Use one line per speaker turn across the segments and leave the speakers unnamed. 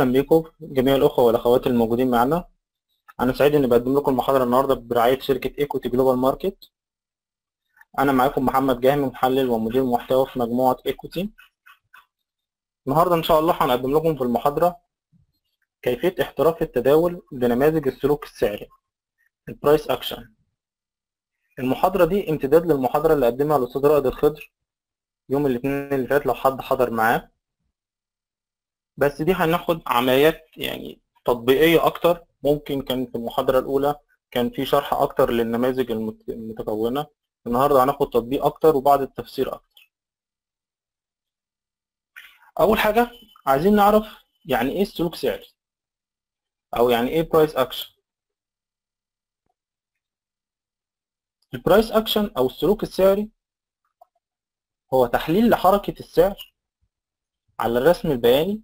اهلا بكم جميع الاخوه والاخوات الموجودين معنا انا سعيد اني بقدم لكم المحاضره النهارده برعايه شركه ايكوتي جلوبال ماركت انا معاكم محمد جاهمي محلل ومدير محتوى في مجموعه ايكوتي النهارده ان شاء الله هنقدم لكم في المحاضره كيفيه احتراف التداول بنماذج السلوك السعري البرايس اكشن المحاضره دي امتداد للمحاضره اللي قدمها الاستاذ رائد الخضر يوم الاثنين اللي فات لو حد حضر معاه بس دي هناخد عمليات يعني تطبيقية أكتر ممكن كان في المحاضرة الأولى كان في شرح أكتر للنماذج المت- المتكونة النهاردة هناخد تطبيق أكتر وبعد التفسير أكتر أول حاجة عايزين نعرف يعني إيه السلوك سعري أو يعني إيه برايس أكشن البرايس أكشن أو السلوك السعري هو تحليل لحركة السعر على الرسم البياني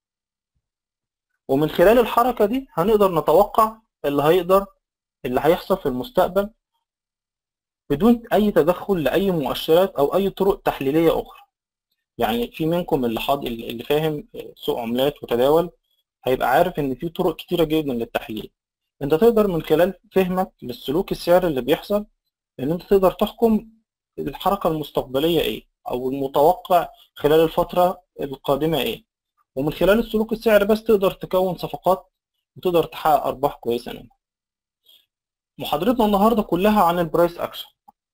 ومن خلال الحركة دي هنقدر نتوقع اللي هيقدر اللي هيحصل في المستقبل بدون أي تدخل لأي مؤشرات أو أي طرق تحليلية أخرى يعني في منكم اللي حاض اللي فاهم سوق عملات وتداول هيبقى عارف إن في طرق كتيرة جدا للتحليل أنت تقدر من خلال فهمك للسلوك السعري اللي بيحصل إن أنت تقدر تحكم الحركة المستقبلية إيه أو المتوقع خلال الفترة القادمة إيه ومن خلال السلوك السعري بس تقدر تكون صفقات وتقدر تحقق أرباح كويسة منها محاضرتنا النهاردة كلها عن البرايس أكشن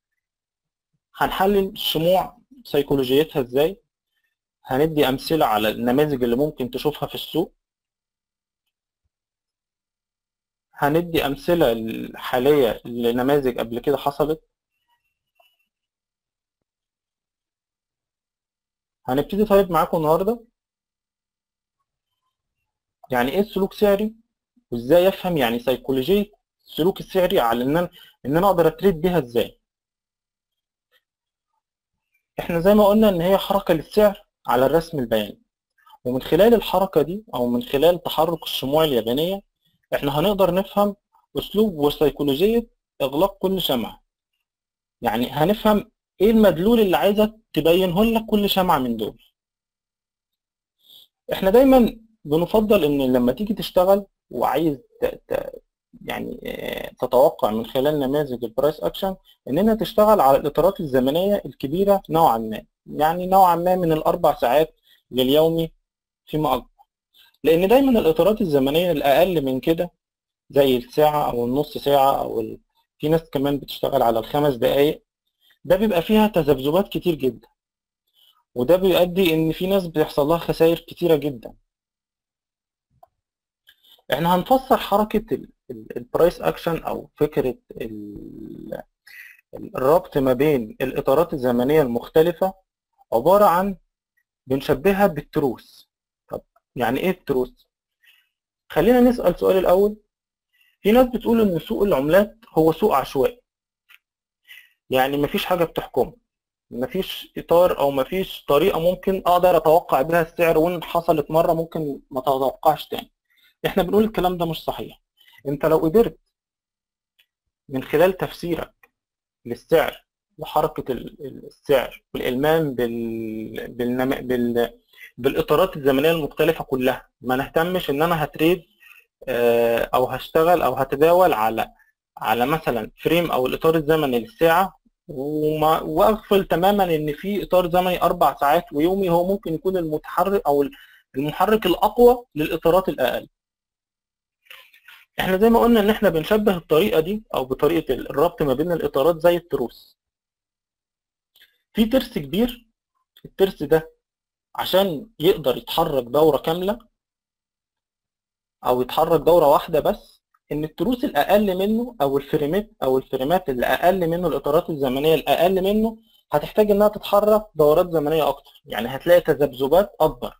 هنحلل الشموع سيكولوجيتها إزاي هندي أمثلة على النماذج اللي ممكن تشوفها في السوق هندي أمثلة حالية لنماذج قبل كده حصلت هنبتدي طيب معاكم النهارده يعني ايه السلوك سعري وازاي افهم يعني سيكولوجيه السلوك السعري على ان انا ان انا اقدر اتريد بيها ازاي احنا زي ما قلنا ان هي حركه للسعر على الرسم البياني ومن خلال الحركه دي او من خلال تحرك الشموع اليابانيه احنا هنقدر نفهم اسلوب وسيكولوجيه اغلاق كل شمعه يعني هنفهم ايه المدلول اللي عايزه تبينه لك كل شمعه من دول احنا دايما بنفضل ان لما تيجي تشتغل وعايز ت... ت... يعني تتوقع من خلال نماذج البرايس اكشن اننا تشتغل على الاطارات الزمنيه الكبيره نوعا ما يعني نوعا ما من الاربع ساعات لليومي فيما اكبر لان دايما الاطارات الزمنيه الاقل من كده زي الساعه او النص ساعه او ال... في ناس كمان بتشتغل على الخمس دقائق ده بيبقى فيها تذبذبات كتير جدا وده بيؤدي ان في ناس بيحصل لها خسائر كتيره جدا احنا هنفسر حركة البرايس اكشن او فكرة الربط ما بين الاطارات الزمنية المختلفة عبارة عن بنشبهها بالتروس طب يعني ايه التروس خلينا نسأل سؤال الاول في ناس بتقول ان سوق العملات هو سوق عشوائي يعني مفيش حاجة بتحكمه مفيش اطار او مفيش طريقة ممكن اقدر اتوقع بها السعر وان حصلت مرة ممكن ما تتوقعش تاني احنا بنقول الكلام ده مش صحيح انت لو قدرت من خلال تفسيرك للسعر وحركة السعر والإلمام بال... بالنم... بال... بالإطارات الزمنية المختلفة كلها ما نهتمش إن أنا هتريد أو هشتغل أو هتداول على على مثلا فريم أو الإطار الزمني للساعة وما وأغفل تماما إن في إطار زمني أربع ساعات ويومي هو ممكن يكون المتحرك أو المحرك الأقوى للإطارات الأقل احنا زي ما قلنا ان احنا بنشبه الطريقه دي او بطريقه الربط ما بين الاطارات زي التروس في ترس كبير الترس ده عشان يقدر يتحرك دوره كامله او يتحرك دوره واحده بس ان التروس الاقل منه او الفريمات او الفريمات اللي اقل منه الاطارات الزمنيه الاقل منه هتحتاج انها تتحرك دورات زمنيه اكتر يعني هتلاقي تذبذبات اكبر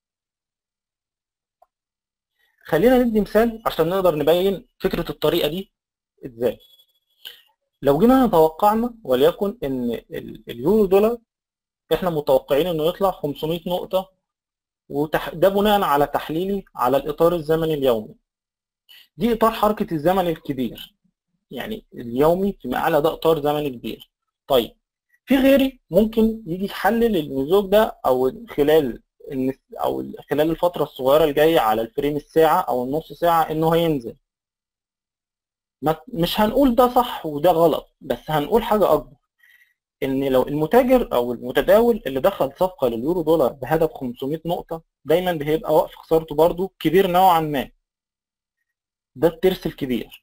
خلينا ندي مثال عشان نقدر نبين فكرة الطريقة دي ازاي لو جينا توقعنا وليكن ان اليورو دولار احنا متوقعين انه يطلع 500 نقطة وده بناء على تحليلي على الاطار الزمني اليومي دي اطار حركة الزمن الكبير يعني اليومي فيما اعلى ده اطار زمني كبير طيب في غيري ممكن يجي يحلل المزوج ده او خلال ان او خلال الفتره الصغيره الجايه على الفريم الساعه او النص ساعه انه هينزل ما- مش هنقول ده صح وده غلط بس هنقول حاجه اكبر ان لو المتاجر او المتداول اللي دخل صفقه لليورو دولار بهدف 500 نقطه دايما بيبقى وقف خسارته برضو كبير نوعا ما ده الترس الكبير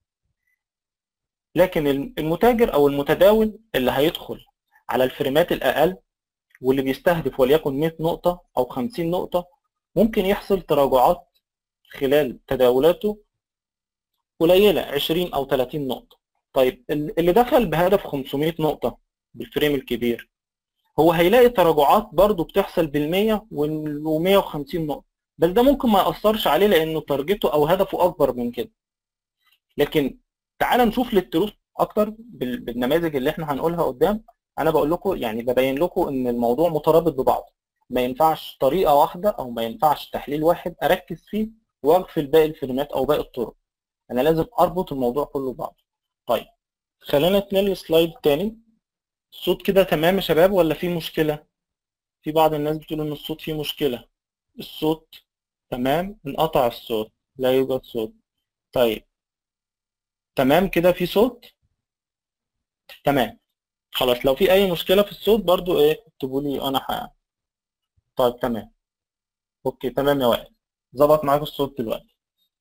لكن المتاجر او المتداول اللي هيدخل على الفريمات الاقل واللي بيستهدف وليكن 100 نقطه او 50 نقطه ممكن يحصل تراجعات خلال تداولاته قليله 20 او 30 نقطه طيب اللي دخل بهدف 500 نقطه بالفريم الكبير هو هيلاقي تراجعات برضو بتحصل بال100 وال150 نقطه بس ده ممكن ما ياثرش عليه لانه تارجته او هدفه اكبر من كده لكن تعال نشوف للتروس اكتر بال- بالنماذج اللي احنا هنقولها قدام انا بقول لكم يعني ببين لكم ان الموضوع مترابط ببعض ما ينفعش طريقه واحده او ما ينفعش تحليل واحد اركز فيه واغفل باقي الفريمات او باقي الطرق انا لازم اربط الموضوع كله ببعض طيب خلينا نتنقل السلايد تاني الصوت كده تمام يا شباب ولا في مشكله في بعض الناس بتقول ان الصوت فيه مشكله الصوت تمام انقطع الصوت لا يوجد صوت طيب تمام كده في صوت تمام خلاص لو في اي مشكله في الصوت برضو ايه اكتبوا لي انا ح... طيب تمام اوكي تمام يا وائل ظبط معاك الصوت دلوقتي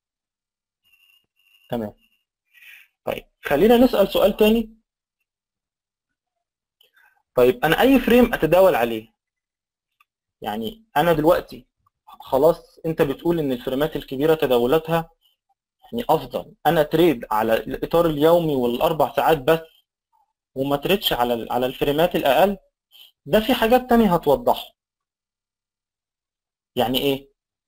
تمام طيب خلينا نسال سؤال تاني طيب انا اي فريم اتداول عليه يعني انا دلوقتي خلاص انت بتقول ان الفريمات الكبيره تداولاتها يعني افضل انا تريد على الاطار اليومي والاربع ساعات بس وما تريدش على على الفريمات الاقل ده في حاجات تانية هتوضحها يعني ايه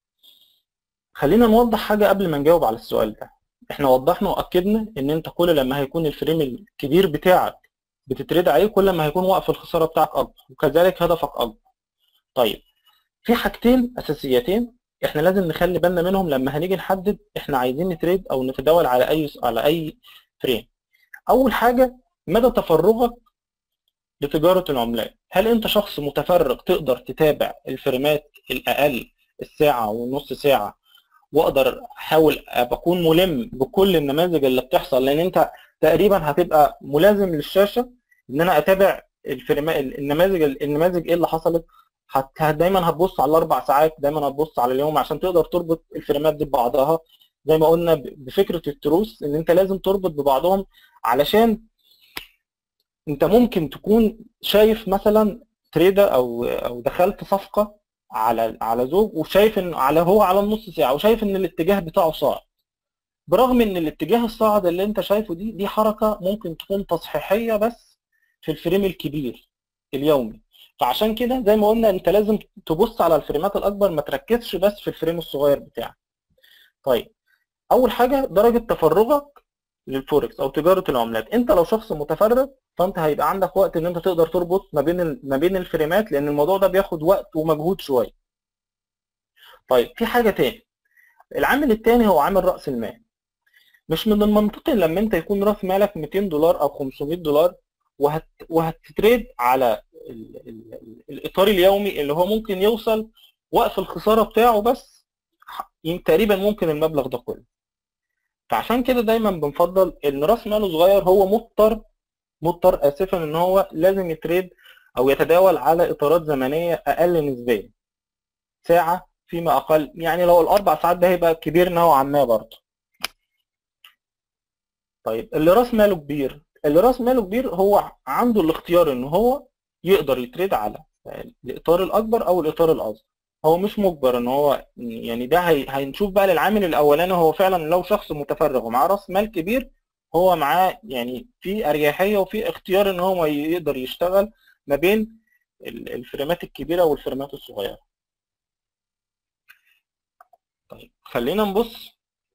خلينا نوضح حاجة قبل ما نجاوب على السؤال ده احنا وضحنا واكدنا ان انت كل لما هيكون الفريم الكبير بتاعك بتتريد عليه كل ما هيكون وقف الخسارة بتاعك اكبر وكذلك هدفك اكبر طيب في حاجتين اساسيتين احنا لازم نخلي بالنا منهم لما هنيجي نحدد احنا عايزين نتريد او نتداول على اي على اي فريم اول حاجة مدى تفرغك لتجارة العملات هل انت شخص متفرغ تقدر تتابع الفريمات الاقل الساعة والنص ساعة واقدر احاول ابقى اكون ملم بكل النماذج اللي بتحصل لان انت تقريبا هتبقى ملازم للشاشة ان انا اتابع الفريمات النماذج النماذج ايه اللي حصلت هت... دايما هتبص على الاربع ساعات دايما هتبص على اليوم عشان تقدر تربط الفريمات دي ببعضها زي ما قلنا بفكره التروس ان انت لازم تربط ببعضهم علشان انت ممكن تكون شايف مثلا تريدر او او دخلت صفقه على على زوج وشايف ان على هو على النص ساعه وشايف ان الاتجاه بتاعه صاعد برغم ان الاتجاه الصاعد اللي انت شايفه دي دي حركه ممكن تكون تصحيحيه بس في الفريم الكبير اليومي فعشان كده زي ما قلنا انت لازم تبص على الفريمات الاكبر ما تركزش بس في الفريم الصغير بتاعك طيب اول حاجه درجه تفرغك للفوركس او تجاره العملات انت لو شخص متفرغ فانت هيبقى عندك وقت ان انت تقدر تربط ما بين ما بين الفريمات لان الموضوع ده بياخد وقت ومجهود شويه طيب في حاجه تاني العامل التاني هو عامل راس المال مش من المنطقي لما انت يكون راس مالك 200 دولار او 500 دولار وهت وهتتريد على ال... ال... ال... الاطار اليومي اللي هو ممكن يوصل وقف الخساره بتاعه بس تقريبا ممكن المبلغ ده كله فعشان كده دايما بنفضل ان راس ماله صغير هو مضطر مضطر اسفا ان هو لازم يتريد او يتداول على اطارات زمنيه اقل نسبيا ساعه فيما اقل يعني لو الاربع ساعات ده هيبقى كبير نوعا ما برضه طيب اللي راس ماله كبير اللي راس ماله كبير هو عنده الاختيار ان هو يقدر يتريد على الاطار الاكبر او الاطار الاصغر هو مش مجبر ان هو يعني ده هي هنشوف بقى للعامل الاولاني هو فعلا لو شخص متفرغ ومعاه راس مال كبير هو معاه يعني في اريحيه وفي اختيار ان هو يقدر يشتغل ما بين الفريمات الكبيره والفريمات الصغيره طيب خلينا نبص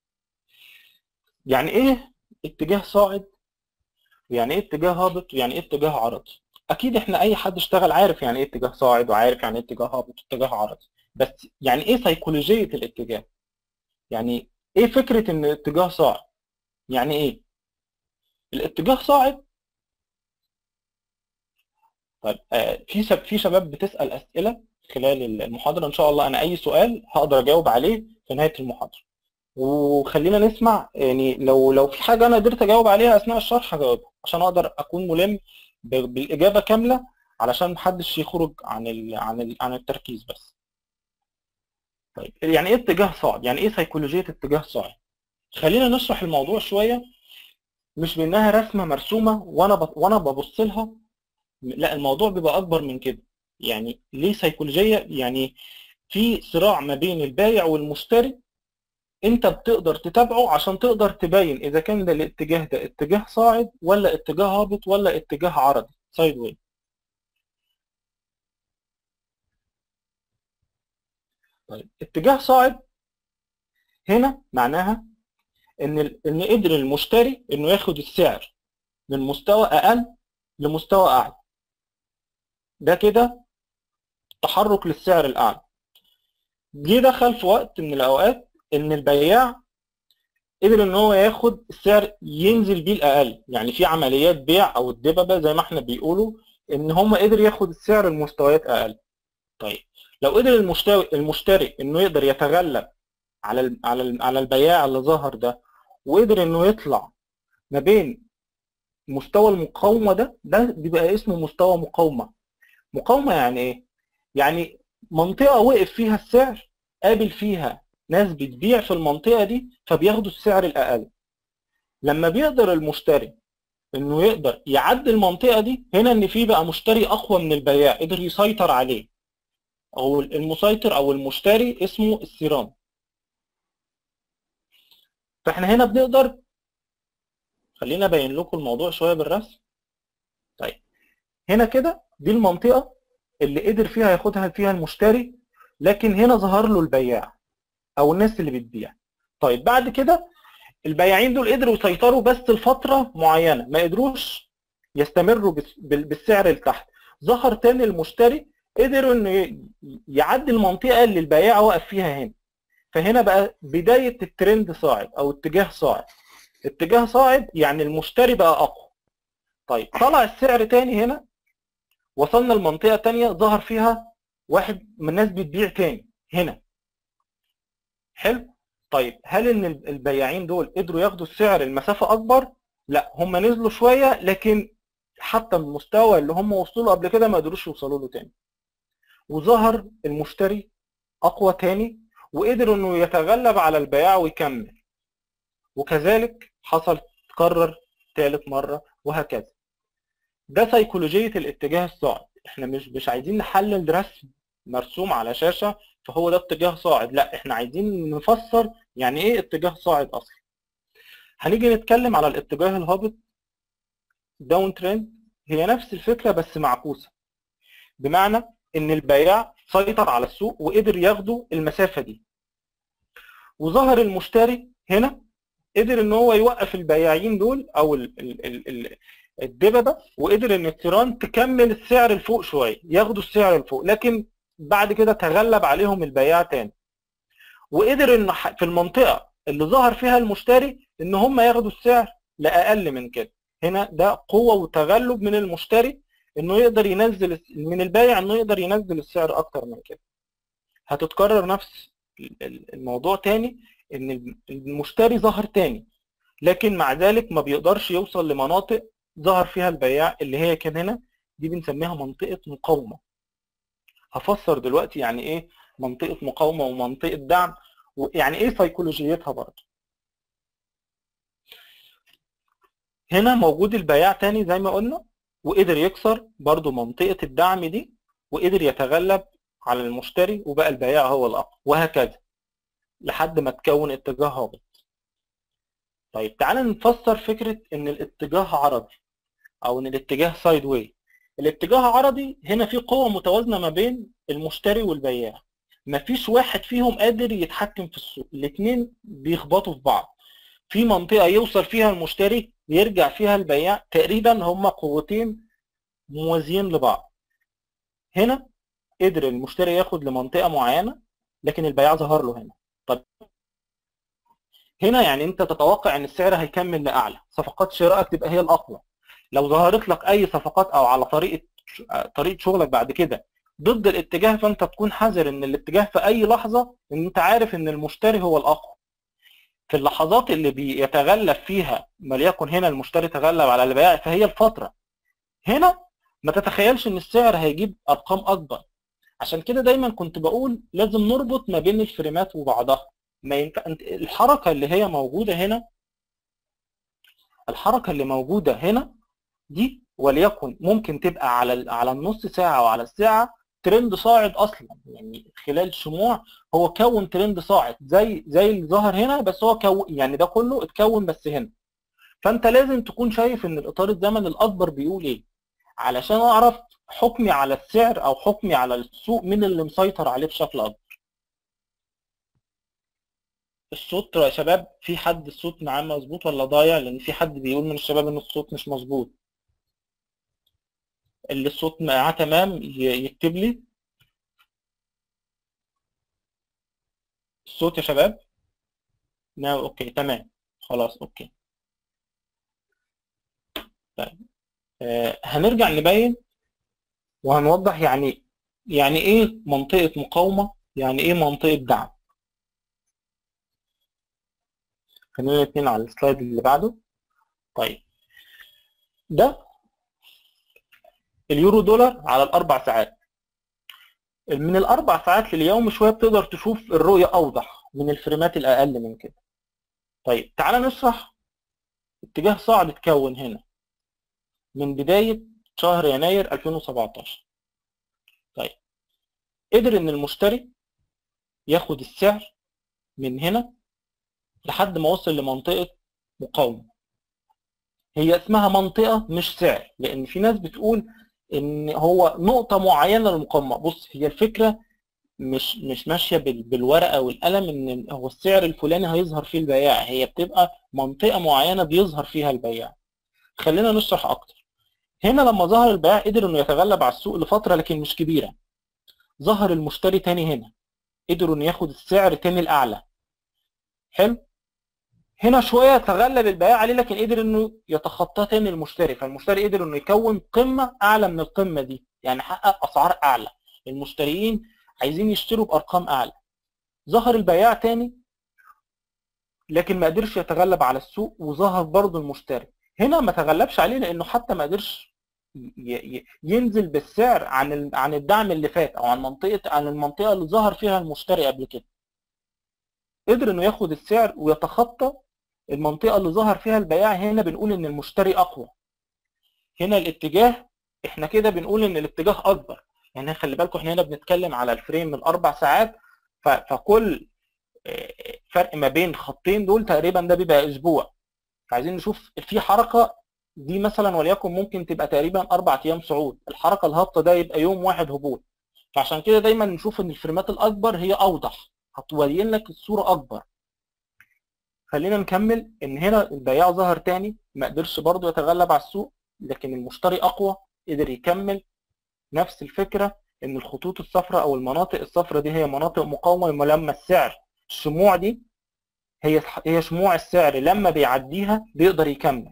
يعني ايه اتجاه صاعد ويعني ايه اتجاه هابط ويعني ايه اتجاه عرضي اكيد احنا اي حد اشتغل عارف يعني ايه اتجاه صاعد وعارف يعني ايه اتجاه هابط واتجاه عرضي بس يعني ايه سيكولوجيه الاتجاه يعني ايه فكره ان الاتجاه صاعد يعني ايه الاتجاه صاعد طيب آه في في شباب بتسال اسئله خلال المحاضره ان شاء الله انا اي سؤال هقدر اجاوب عليه في نهايه المحاضره وخلينا نسمع يعني لو لو في حاجه انا قدرت اجاوب عليها اثناء الشرح هجاوبها عشان اقدر اكون ملم ب- بالاجابه كامله علشان محدش يخرج عن ال عن ال عن التركيز بس طيب يعني ايه اتجاه صاعد يعني ايه سيكولوجيه اتجاه صاعد خلينا نشرح الموضوع شويه مش بانها رسمه مرسومه وانا ب... وانا ببص لها لا الموضوع بيبقى اكبر من كده يعني ليه سيكولوجيه يعني في صراع ما بين البايع والمشتري انت بتقدر تتابعه عشان تقدر تبين اذا كان ده الاتجاه ده اتجاه صاعد ولا اتجاه هابط ولا اتجاه عرضي سايد واي طيب اتجاه صاعد هنا معناها ان ال- ان قدر المشتري انه ياخد السعر من مستوى اقل لمستوى اعلى ده كده تحرك للسعر الاعلى جه دخل في وقت من الاوقات ان البياع قدر ان هو ياخد السعر ينزل بيه الاقل يعني في عمليات بيع او الدببه زي ما احنا بيقولوا ان هم قدر ياخد السعر المستويات اقل طيب لو قدر المشتري المشتري انه يقدر يتغلب على ال على ال على البياع اللي ظهر ده وقدر انه يطلع ما بين مستوى المقاومه ده ده بيبقى اسمه مستوى مقاومه مقاومه يعني ايه يعني منطقه وقف فيها السعر قابل فيها ناس بتبيع في المنطقه دي فبياخدوا السعر الاقل لما بيقدر المشتري انه يقدر يعدي المنطقه دي هنا ان في بقى مشتري اقوى من البياع قدر يسيطر عليه او المسيطر او المشتري اسمه السيران فاحنا هنا بنقدر خلينا ابين لكم الموضوع شويه بالرسم طيب هنا كده دي المنطقه اللي قدر فيها ياخدها فيها المشتري لكن هنا ظهر له البياع او الناس اللي بتبيع طيب بعد كده البياعين دول قدروا يسيطروا بس لفتره معينه ما قدروش يستمروا بس- بال- بالسعر لتحت ظهر تاني المشتري قدر انه ي- يعدي المنطقه اللي البياع واقف فيها هنا فهنا بقى بدايه الترند صاعد او اتجاه صاعد اتجاه صاعد يعني المشتري بقى اقوى طيب طلع السعر تاني هنا وصلنا لمنطقه تانية ظهر فيها واحد من الناس بتبيع تاني هنا حلو طيب هل ان البياعين دول قدروا ياخدوا السعر المسافه اكبر لا هم نزلوا شويه لكن حتى المستوى اللي هم وصلوا له قبل كده ما قدروش يوصلوا له تاني وظهر المشتري اقوى تاني وقدر انه يتغلب على البياع ويكمل وكذلك حصل تكرر ثالث مره وهكذا ده سيكولوجيه الاتجاه الصاعد احنا مش مش عايزين نحلل رسم مرسوم على شاشه فهو ده اتجاه صاعد لا احنا عايزين نفسر يعني ايه اتجاه صاعد اصلا هنيجي نتكلم على الاتجاه الهابط داون ترند هي نفس الفكره بس معكوسه بمعنى ان البياع سيطر على السوق وقدر ياخدوا المسافه دي وظهر المشتري هنا قدر ان هو يوقف البياعين دول او ال ال ال ال الدببه وقدر ان التيران تكمل السعر لفوق شويه ياخدوا السعر لفوق لكن بعد كده تغلب عليهم البياع تاني وقدر ان ح- في المنطقه اللي ظهر فيها المشتري ان هم ياخدوا السعر لاقل من كده هنا ده قوه وتغلب من المشتري انه يقدر ينزل الس- من البايع انه يقدر ينزل السعر اكتر من كده هتتكرر نفس ال- ال- الموضوع تاني ان الم- المشتري ظهر تاني لكن مع ذلك ما بيقدرش يوصل لمناطق ظهر فيها البياع اللي هي كان هنا دي بنسميها منطقه مقاومه هفسر دلوقتي يعني ايه منطقه مقاومه ومنطقه دعم ويعني ايه سيكولوجيتها برضه هنا موجود البياع تاني زي ما قلنا وقدر يكسر برضه منطقه الدعم دي وقدر يتغلب على المشتري وبقى البياع هو الاقوى وهكذا لحد ما تكون اتجاه هابط طيب تعالى نفسر فكره ان الاتجاه عرضي او ان الاتجاه سايد واي الاتجاه عرضي هنا في قوه متوازنه ما بين المشتري والبياع مفيش واحد فيهم قادر يتحكم في السوق الاثنين بيخبطوا في بعض في منطقه يوصل فيها المشتري يرجع فيها البياع تقريبا هما قوتين موازيين لبعض هنا قدر المشتري ياخد لمنطقه معينه لكن البياع ظهر له هنا طب هنا يعني انت تتوقع ان السعر هيكمل لاعلى صفقات شرائك تبقى هي الاقوى لو ظهرت لك اي صفقات او على طريقه طريقه شغلك بعد كده ضد الاتجاه فانت تكون حذر ان الاتجاه في اي لحظه ان انت عارف ان المشتري هو الاقوى في اللحظات اللي بيتغلب فيها وليكن هنا المشتري تغلب على البائع فهي الفتره هنا ما تتخيلش ان السعر هيجيب ارقام اكبر عشان كده دايما كنت بقول لازم نربط ما بين الفريمات وبعضها ما ينفع الحركه اللي هي موجوده هنا الحركه اللي موجوده هنا دي وليكن ممكن تبقى على على النص ساعه وعلى الساعه ترند صاعد اصلا يعني خلال شموع هو كون ترند صاعد زي زي اللي ظهر هنا بس هو كون يعني ده كله اتكون بس هنا فانت لازم تكون شايف ان الاطار الزمني الاكبر بيقول ايه علشان اعرف حكمي على السعر او حكمي على السوق مين اللي مسيطر عليه بشكل اكبر الصوت يا شباب في حد الصوت معاه مظبوط ولا ضايع لان في حد بيقول من الشباب ان الصوت مش مظبوط اللي الصوت معاه تمام ي- يكتب لي الصوت يا شباب نعم اوكي تمام خلاص اوكي طيب آه هنرجع نبين وهنوضح يعني يعني ايه منطقة مقاومة يعني ايه منطقة دعم خلينا الاثنين على السلايد اللي بعده طيب ده اليورو دولار على الاربع ساعات من الاربع ساعات لليوم شويه بتقدر تشوف الرؤيه اوضح من الفريمات الاقل من كده طيب تعالى نشرح اتجاه صاعد اتكون هنا من بدايه شهر يناير 2017 طيب قدر ان المشتري ياخد السعر من هنا لحد ما وصل لمنطقه مقاومه هي اسمها منطقه مش سعر لان في ناس بتقول ان هو نقطه معينه للمقاومه بص هي الفكره مش مش ماشيه بال- بالورقه والقلم ان هو السعر الفلاني هيظهر فيه البياع هي بتبقى منطقه معينه بيظهر فيها البياع خلينا نشرح اكتر هنا لما ظهر البياع قدر انه يتغلب على السوق لفتره لكن مش كبيره ظهر المشتري تاني هنا قدروا انه ياخد السعر تاني الاعلى حلو هنا شويه تغلب البياع عليه لكن قدر انه يتخطاه تاني المشتري فالمشتري قدر انه يكون قمه اعلى من القمه دي يعني حقق اسعار اعلى المشتريين عايزين يشتروا بارقام اعلى ظهر البياع تاني لكن ما قدرش يتغلب على السوق وظهر برضه المشتري هنا ما تغلبش عليه لانه حتى ما قدرش ي- ي- ينزل بالسعر عن ال- عن الدعم اللي فات او عن منطقه عن المنطقه اللي ظهر فيها المشتري قبل كده قدر انه ياخد السعر ويتخطى المنطقه اللي ظهر فيها البياع هنا بنقول ان المشتري اقوى هنا الاتجاه احنا كده بنقول ان الاتجاه اكبر يعني خلي بالكم احنا هنا بنتكلم على الفريم من اربع ساعات ف- فكل آه، فرق ما بين خطين دول تقريبا ده بيبقى اسبوع عايزين نشوف في حركه دي مثلا وليكن ممكن تبقى تقريبا اربع ايام صعود الحركه الهابطه ده يبقى يوم واحد هبوط فعشان كده دايما نشوف ان الفريمات الاكبر هي اوضح هتبين لك الصوره اكبر خلينا نكمل ان هنا البياع ظهر تاني ما قدرش برضه يتغلب على السوق لكن المشتري اقوى قدر يكمل نفس الفكره ان الخطوط الصفراء او المناطق الصفراء دي هي مناطق مقاومه لما السعر الشموع دي هي هي شموع السعر لما بيعديها بيقدر يكمل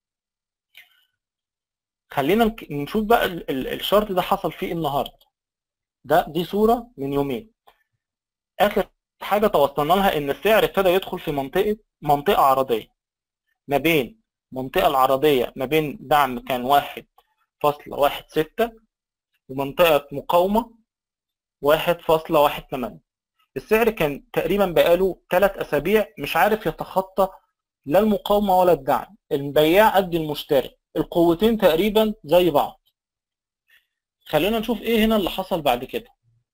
خلينا نك- نشوف بقى ال- ال- الشرط ده حصل فيه إيه النهارده ده دي صوره من يومين اخر حاجه توصلنا لها ان السعر ابتدى يدخل في منطقه منطقه عرضيه ما بين المنطقه العرضيه ما بين دعم كان واحد فاصلة واحد ستة ومنطقة مقاومة واحد فاصلة واحد تمانية السعر كان تقريبا بقاله ثلاث أسابيع مش عارف يتخطى لا المقاومة ولا الدعم البياع قد المشتري القوتين تقريبا زي بعض خلينا نشوف ايه هنا اللي حصل بعد كده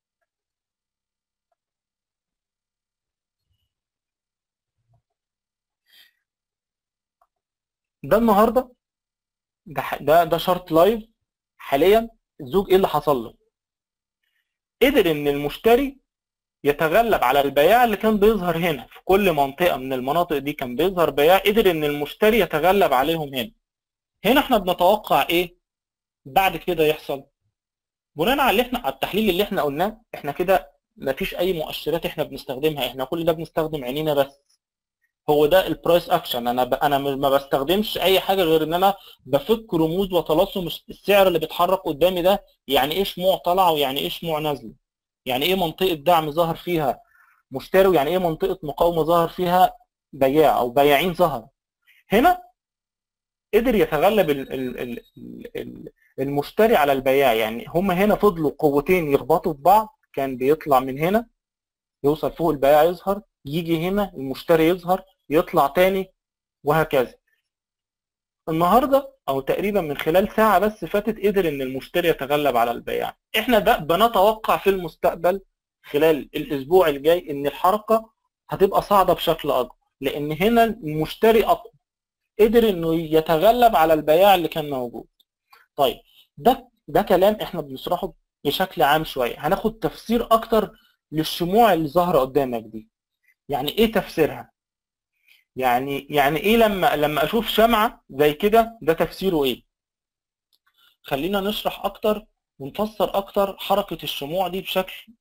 ده النهارده ده ح- ده ده شارت لايف حاليا الزوج ايه اللي حصل له قدر ان المشتري يتغلب على البياع اللي كان بيظهر هنا في كل منطقة من المناطق دي كان بيظهر بياع قدر ان المشتري يتغلب عليهم هنا هنا احنا بنتوقع ايه بعد كده يحصل بناء على اللي احنا على التحليل اللي احنا قلناه احنا كده مفيش اي مؤشرات احنا بنستخدمها احنا كل ده بنستخدم عينينا بس هو ده البرايس اكشن انا ب... انا ما بستخدمش اي حاجه غير ان انا بفك رموز وطلاسم السعر اللي بيتحرك قدامي ده يعني ايه شموع طالعه ويعني ايه شموع نازله يعني ايه منطقه دعم ظهر فيها مشتري ويعني ايه منطقه مقاومه ظهر فيها بياع او بياعين ظهر هنا قدر يتغلب ال ال ال ال المشتري على البياع يعني هم هنا فضلوا قوتين يخبطوا في بعض كان بيطلع من هنا يوصل فوق البياع يظهر يجي هنا المشتري يظهر يطلع تاني وهكذا النهارده او تقريبا من خلال ساعه بس فاتت قدر ان المشتري يتغلب على البياع احنا ده بنتوقع في المستقبل خلال الاسبوع الجاي ان الحركه هتبقى صاعده بشكل اكبر لان هنا المشتري اقوى قدر انه يتغلب على البياع اللي كان موجود طيب ده ده كلام احنا بنشرحه بشكل عام شويه هناخد تفسير اكتر للشموع اللي ظاهره قدامك دي يعني ايه تفسيرها يعني يعني ايه لما لما اشوف شمعه زي كده ده تفسيره ايه خلينا نشرح اكتر ونفسر اكتر حركه الشموع دي بشكل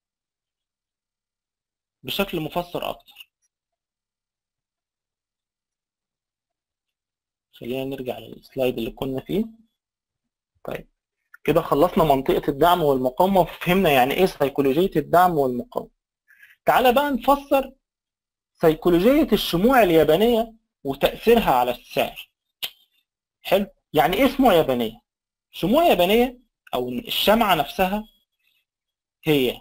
بشكل مفسر اكتر خلينا نرجع للسلايد اللي كنا فيه طيب كده خلصنا منطقة الدعم والمقاومة وفهمنا يعني ايه سيكولوجية الدعم والمقاومة تعالى بقى نفسر سيكولوجية الشموع اليابانية وتأثيرها على السعر حلو يعني ايه شموع يابانية شموع يابانية او الشمعة نفسها هي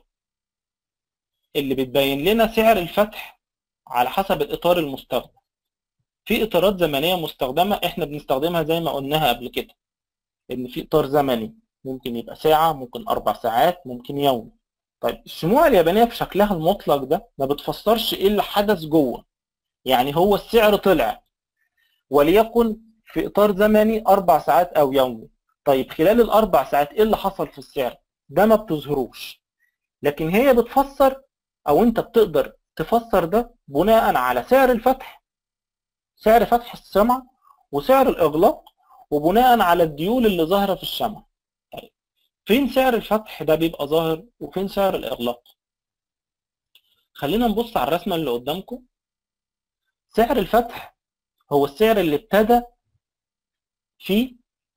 اللي بتبين لنا سعر الفتح على حسب الاطار المستخدم في اطارات زمنيه مستخدمه احنا بنستخدمها زي ما قلناها قبل كده ان في اطار زمني ممكن يبقى ساعه ممكن اربع ساعات ممكن يوم طيب الشموع اليابانيه في شكلها المطلق ده ما بتفسرش ايه اللي حدث جوه يعني هو السعر طلع وليكن في اطار زمني اربع ساعات او يومي طيب خلال الاربع ساعات ايه اللي حصل في السعر ده ما بتظهروش لكن هي بتفسر او انت بتقدر تفسر ده بناء على سعر الفتح سعر فتح الشمعة وسعر الإغلاق وبناء على الديول اللي ظاهرة في الشمعة طيب فين سعر الفتح ده بيبقى ظاهر وفين سعر الإغلاق خلينا نبص على الرسمة اللي قدامكم سعر الفتح هو السعر اللي ابتدى فيه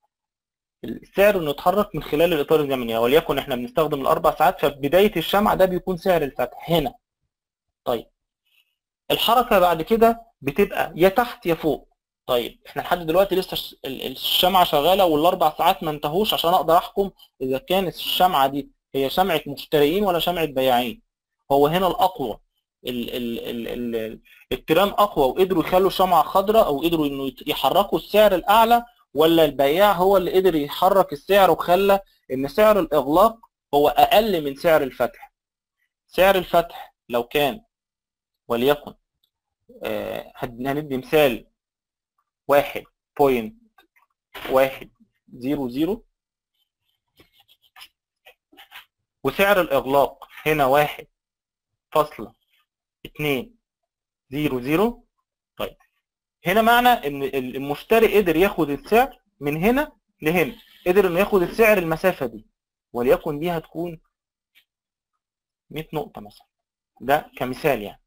السعر انه يتحرك من خلال الاطار الزمني وليكن احنا بنستخدم الاربع ساعات فبدايه الشمعة ده بيكون سعر الفتح هنا طيب الحركه بعد كده بتبقى يا تحت يا فوق طيب احنا لحد دلوقتي لسه الشمعه شغاله والاربع ساعات ما انتهوش عشان اقدر احكم اذا كانت الشمعه دي هي شمعه مشتريين ولا شمعه بياعين هو هنا الاقوى ال ال ال ال التيران اقوى وقدروا يخلوا شمعه خضراء او قدروا انه يحركوا السعر الاعلى ولا البياع هو اللي قدر يحرك السعر وخلى ان سعر الاغلاق هو اقل من سعر الفتح سعر الفتح لو كان وليكن آه هندي مثال واحد بوينت واحد زيرو زيرو وسعر الإغلاق هنا واحد فاصلة اتنين زيرو زيرو طيب هنا معنى إن المشتري قدر ياخد السعر من هنا لهنا قدر إنه ياخد السعر المسافة دي وليكن دي هتكون 100 نقطة مثلا ده كمثال يعني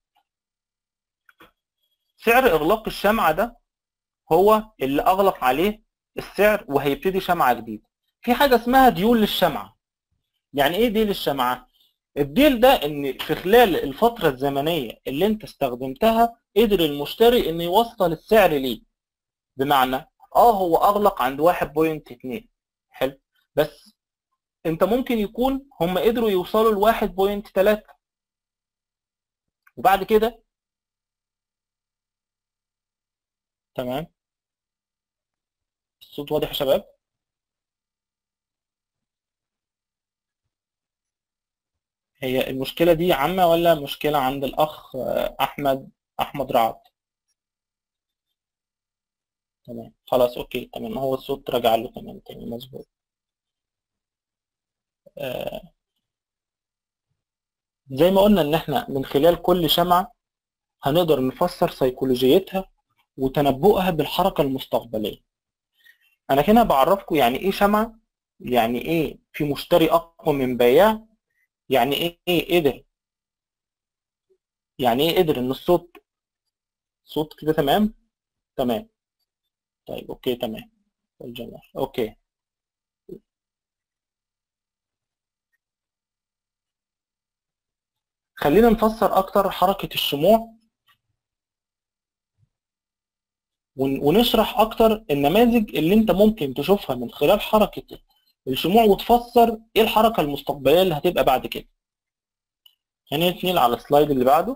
سعر اغلاق الشمعة ده هو اللي اغلق عليه السعر وهيبتدي شمعة جديدة في حاجة اسمها ديول للشمعة يعني ايه ديل الشمعة الديل ده ان في خلال الفترة الزمنية اللي انت استخدمتها قدر المشتري ان يوصل السعر ليه بمعنى اه هو اغلق عند 1.2 حلو بس انت ممكن يكون هم قدروا يوصلوا ل 1.3 وبعد كده تمام الصوت واضح يا شباب هي المشكلة دي عامة ولا مشكلة عند الأخ أحمد أحمد رعد تمام خلاص أوكي تمام هو الصوت رجع له تمام تمام مظبوط آه زي ما قلنا إن إحنا من خلال كل شمعة هنقدر نفسر سيكولوجيتها وتنبؤها بالحركة المستقبلية أنا هنا بعرفكم يعني إيه شمعة يعني إيه في مشتري أقوى من بياع يعني إيه قدر يعني إيه قدر إن الصوت صوت كده تمام تمام طيب اوكي تمام الجمال اوكي خلينا نفسر اكتر حركة الشموع ون- ونشرح اكتر النماذج اللي انت ممكن تشوفها من خلال حركة الشموع وتفسر ايه الحركة المستقبلية اللي هتبقى بعد كده خلينا نتنقل على السلايد اللي بعده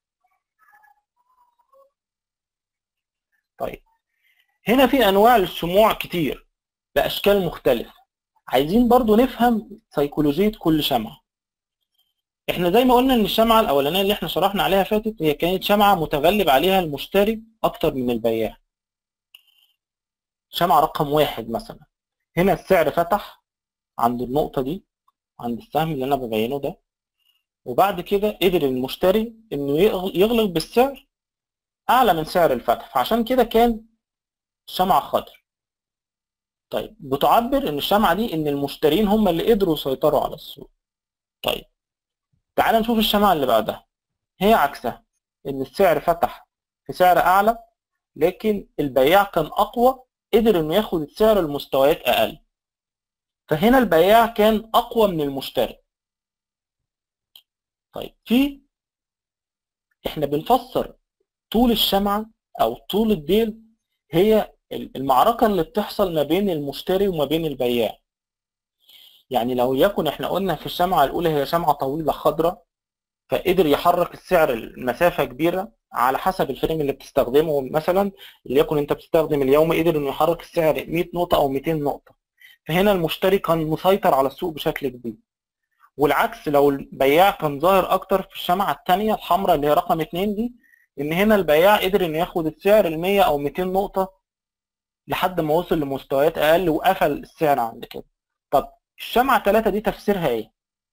طيب هنا في انواع للشموع كتير باشكال مختلفة عايزين برضو نفهم سيكولوجية كل شمعة احنا زي ما قلنا ان الشمعة الاولانية اللي احنا شرحنا عليها فاتت هي كانت شمعة متغلب عليها المشتري اكتر من البياع شمعة رقم واحد مثلا هنا السعر فتح عند النقطة دي عند السهم اللي انا ببينه ده وبعد كده قدر المشتري انه يغل- يغلق بالسعر اعلى من سعر الفتح فعشان كده كان شمعة خضر طيب بتعبر ان الشمعة دي ان المشترين هم اللي قدروا يسيطروا على السوق طيب تعال نشوف الشمعة اللي بعدها هي عكسها ان السعر فتح في سعر اعلى لكن البياع كان اقوى قدر انه ياخد السعر المستويات اقل فهنا البياع كان اقوى من المشتري طيب في احنا بنفسر طول الشمعة او طول الديل هي المعركة اللي بتحصل ما بين المشتري وما بين البياع يعني لو يكن احنا قلنا في الشمعة الأولى هي شمعة طويلة خضراء فقدر يحرك السعر المسافة كبيرة على حسب الفريم اللي بتستخدمه مثلا ليكن انت بتستخدم اليوم قدر انه يحرك السعر 100 نقطة او 200 نقطة فهنا المشتري كان مسيطر على السوق بشكل كبير والعكس لو البياع كان ظاهر اكتر في الشمعة الثانية الحمراء اللي هي رقم 2 دي ان هنا البياع قدر انه ياخد السعر ال 100 او 200 نقطة لحد ما وصل لمستويات اقل وقفل السعر عند كده طب الشمعة 3 دي تفسيرها ايه؟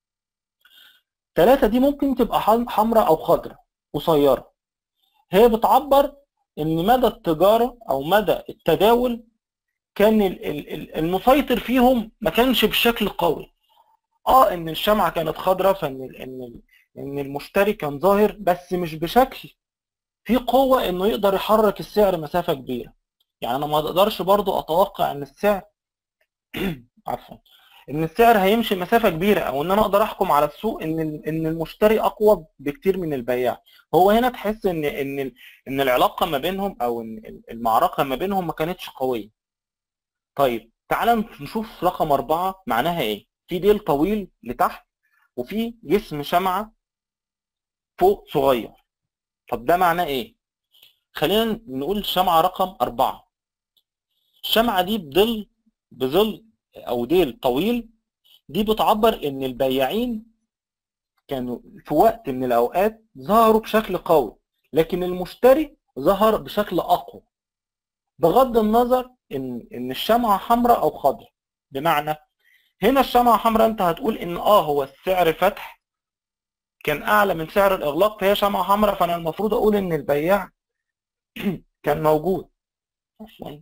3 دي ممكن تبقى حم- حمراء او خضراء قصيرة هي بتعبر ان مدى التجارة او مدى التداول كان ال- ال- ال- المسيطر فيهم ما كانش بشكل قوي اه ان الشمعة كانت خضراء فان ال- ان ال- ان المشتري كان ظاهر بس مش بشكل في قوة انه يقدر يحرك السعر مسافة كبيرة يعني انا ما اقدرش برضو اتوقع ان السعر عفوا ان السعر هيمشي مسافه كبيره او ان انا اقدر احكم على السوق ان ال- ان المشتري اقوى بكتير من البياع هو هنا تحس ان ان ال- ان العلاقه ما بينهم او ان ال- المعركه ما بينهم ما كانتش قويه طيب تعال نشوف رقم أربعة معناها ايه في ديل طويل لتحت وفي جسم شمعة فوق صغير طب ده معناه ايه خلينا نقول الشمعة رقم أربعة الشمعة دي بظل بظل أو ديل طويل دي بتعبر إن البياعين كانوا في وقت من الأوقات ظهروا بشكل قوي لكن المشتري ظهر بشكل أقوى بغض النظر إن إن الشمعة حمراء أو خضراء بمعنى هنا الشمعة حمراء أنت هتقول إن آه هو السعر فتح كان أعلى من سعر الإغلاق فهي شمعة حمراء فأنا المفروض أقول إن البياع كان موجود عفواً.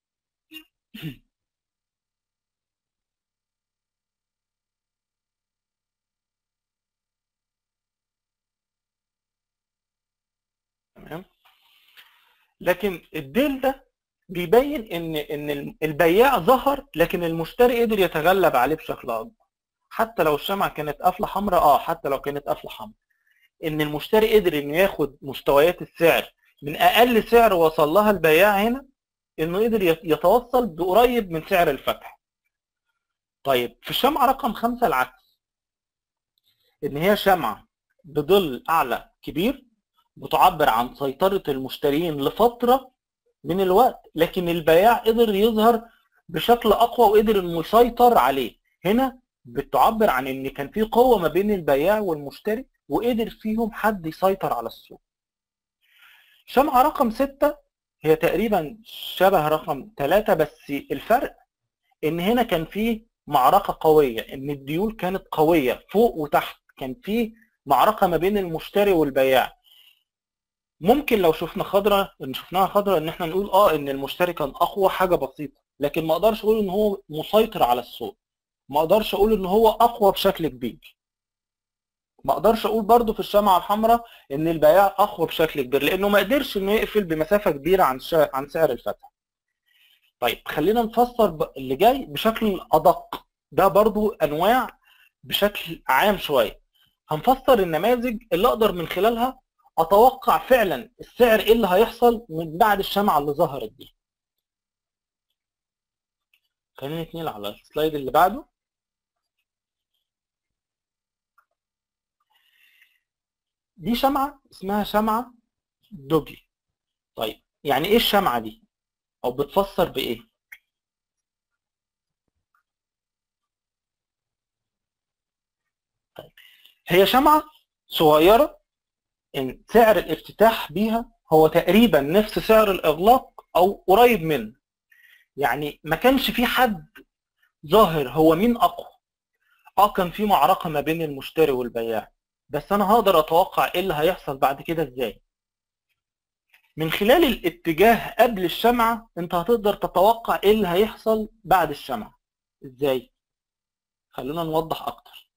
تمام لكن الديل ده بيبين ان ان البياع ظهر لكن المشتري قدر يتغلب عليه بشكل اكبر حتى لو الشمعة كانت قافله حمراء اه حتى لو كانت قافله حمراء ان المشتري قدر انه ياخد مستويات السعر من اقل سعر وصل لها البياع هنا انه قدر يت- يتوصل بقريب من سعر الفتح طيب في الشمعة رقم خمسة العكس ان هي شمعة بظل اعلى كبير بتعبر عن سيطرة المشترين لفترة من الوقت لكن البياع قدر يظهر بشكل اقوى وقدر انه يسيطر عليه هنا بتعبر عن ان كان في قوة ما بين البياع والمشتري وقدر فيهم حد يسيطر على السوق شمعة رقم ستة هي تقريبا شبه رقم ثلاثة بس الفرق ان هنا كان في معركة قوية ان الديول كانت قوية فوق وتحت كان في معركة ما بين المشتري والبياع ممكن لو شفنا خضرة ان شفناها خضرة ان احنا نقول اه ان المشتري كان اقوى حاجة بسيطة لكن ما اقدرش اقول ان هو مسيطر على السوق ما اقدرش اقول ان هو اقوى بشكل كبير ما اقدرش اقول برضو في الشمعة الحمراء ان البياع اقوى بشكل كبير لانه ما قدرش انه يقفل بمسافة كبيرة عن شا... عن سعر الفتح طيب خلينا نفسر ب... اللي جاي بشكل ادق ده برضو انواع بشكل عام شوية هنفسر النماذج اللي اقدر من خلالها اتوقع فعلا السعر ايه اللي هيحصل من بعد الشمعة اللي ظهرت دي خلينا نتنقل على السلايد اللي بعده دي شمعة اسمها شمعة دوجي طيب يعني ايه الشمعة دي او بتفسر بايه طيب هي شمعة صغيرة ان سعر الافتتاح بيها هو تقريبا نفس سعر الاغلاق او قريب منه يعني ما كانش في حد ظاهر هو مين اقوى اه كان في معركة ما بين المشتري والبياع بس انا هقدر اتوقع ايه اللي هيحصل بعد كده ازاي من خلال الاتجاه قبل الشمعة انت هتقدر تتوقع ايه اللي هيحصل بعد الشمعة ازاي خلونا نوضح اكتر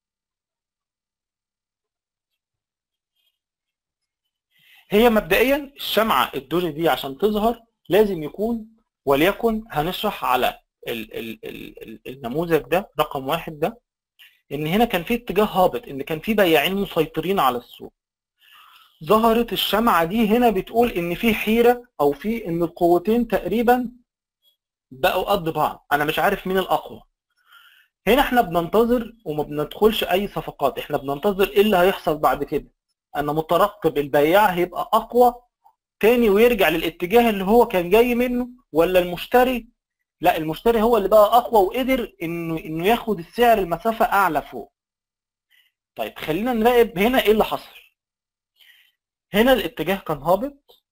هي مبدئيا الشمعة الدوري دي عشان تظهر لازم يكون وليكن هنشرح على ال ال ال ال النموذج ده رقم واحد ده ان هنا كان في اتجاه هابط ان كان في بياعين مسيطرين على السوق ظهرت الشمعة دي هنا بتقول ان في حيرة او في ان القوتين تقريبا بقوا قد بعض انا مش عارف مين الاقوى هنا احنا بننتظر وما بندخلش اي صفقات احنا بننتظر ايه اللي هيحصل بعد كده انا مترقب البياع هيبقى اقوى تاني ويرجع للاتجاه اللي هو كان جاي منه ولا المشتري لا المشتري هو اللي بقى اقوى وقدر انه انه ياخد السعر المسافه اعلى فوق طيب خلينا نراقب هنا ايه اللي حصل هنا الاتجاه كان هابط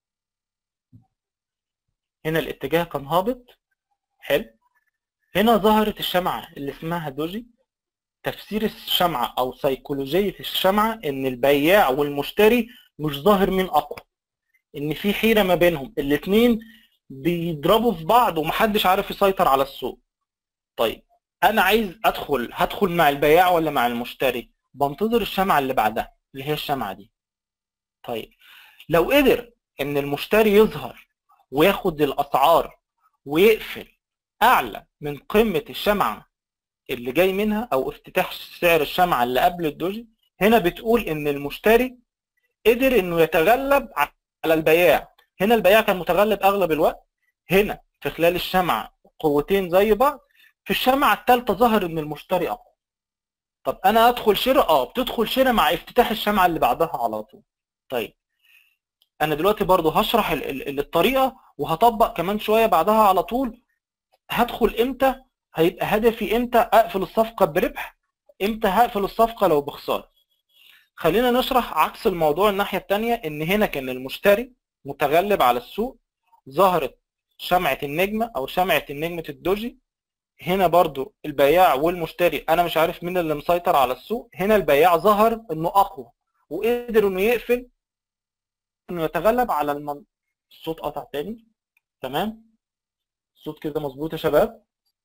هنا الاتجاه كان هابط حلو هنا ظهرت الشمعة اللي اسمها دوجي تفسير الشمعة او سيكولوجية الشمعة ان البياع والمشتري مش ظاهر مين اقوى ان في حيرة ما بينهم الاتنين بيضربوا في بعض ومحدش عارف يسيطر على السوق طيب انا عايز ادخل هدخل مع البياع ولا مع المشتري بنتظر الشمعة اللي بعدها اللي هي الشمعة دي طيب لو قدر ان المشتري يظهر وياخد الاسعار ويقفل اعلى من قمة الشمعة اللي جاي منها او افتتاح سعر الشمعة اللي قبل الدوجي هنا بتقول ان المشتري قدر انه يتغلب على البياع هنا البياع كان متغلب اغلب الوقت هنا في خلال الشمعة قوتين زي بعض في الشمعة الثالثة ظهر ان المشتري اقوى طب انا ادخل شراء اه بتدخل شراء مع افتتاح الشمعة اللي بعدها على طول طيب انا دلوقتي برضو هشرح ال ال الطريقة وهطبق كمان شوية بعدها على طول هدخل امتى هيبقى هدفي امتى اقفل الصفقة بربح امتى هقفل الصفقة لو بخسارة خلينا نشرح عكس الموضوع الناحية التانية ان هنا كان المشتري متغلب على السوق ظهرت شمعة النجمة او شمعة النجمة الدوجي هنا برضو البياع والمشتري انا مش عارف مين اللي مسيطر على السوق هنا البياع ظهر انه اقوى وقدر انه يقفل انه يتغلب على المن... الصوت قطع تاني تمام الصوت كده مظبوط يا شباب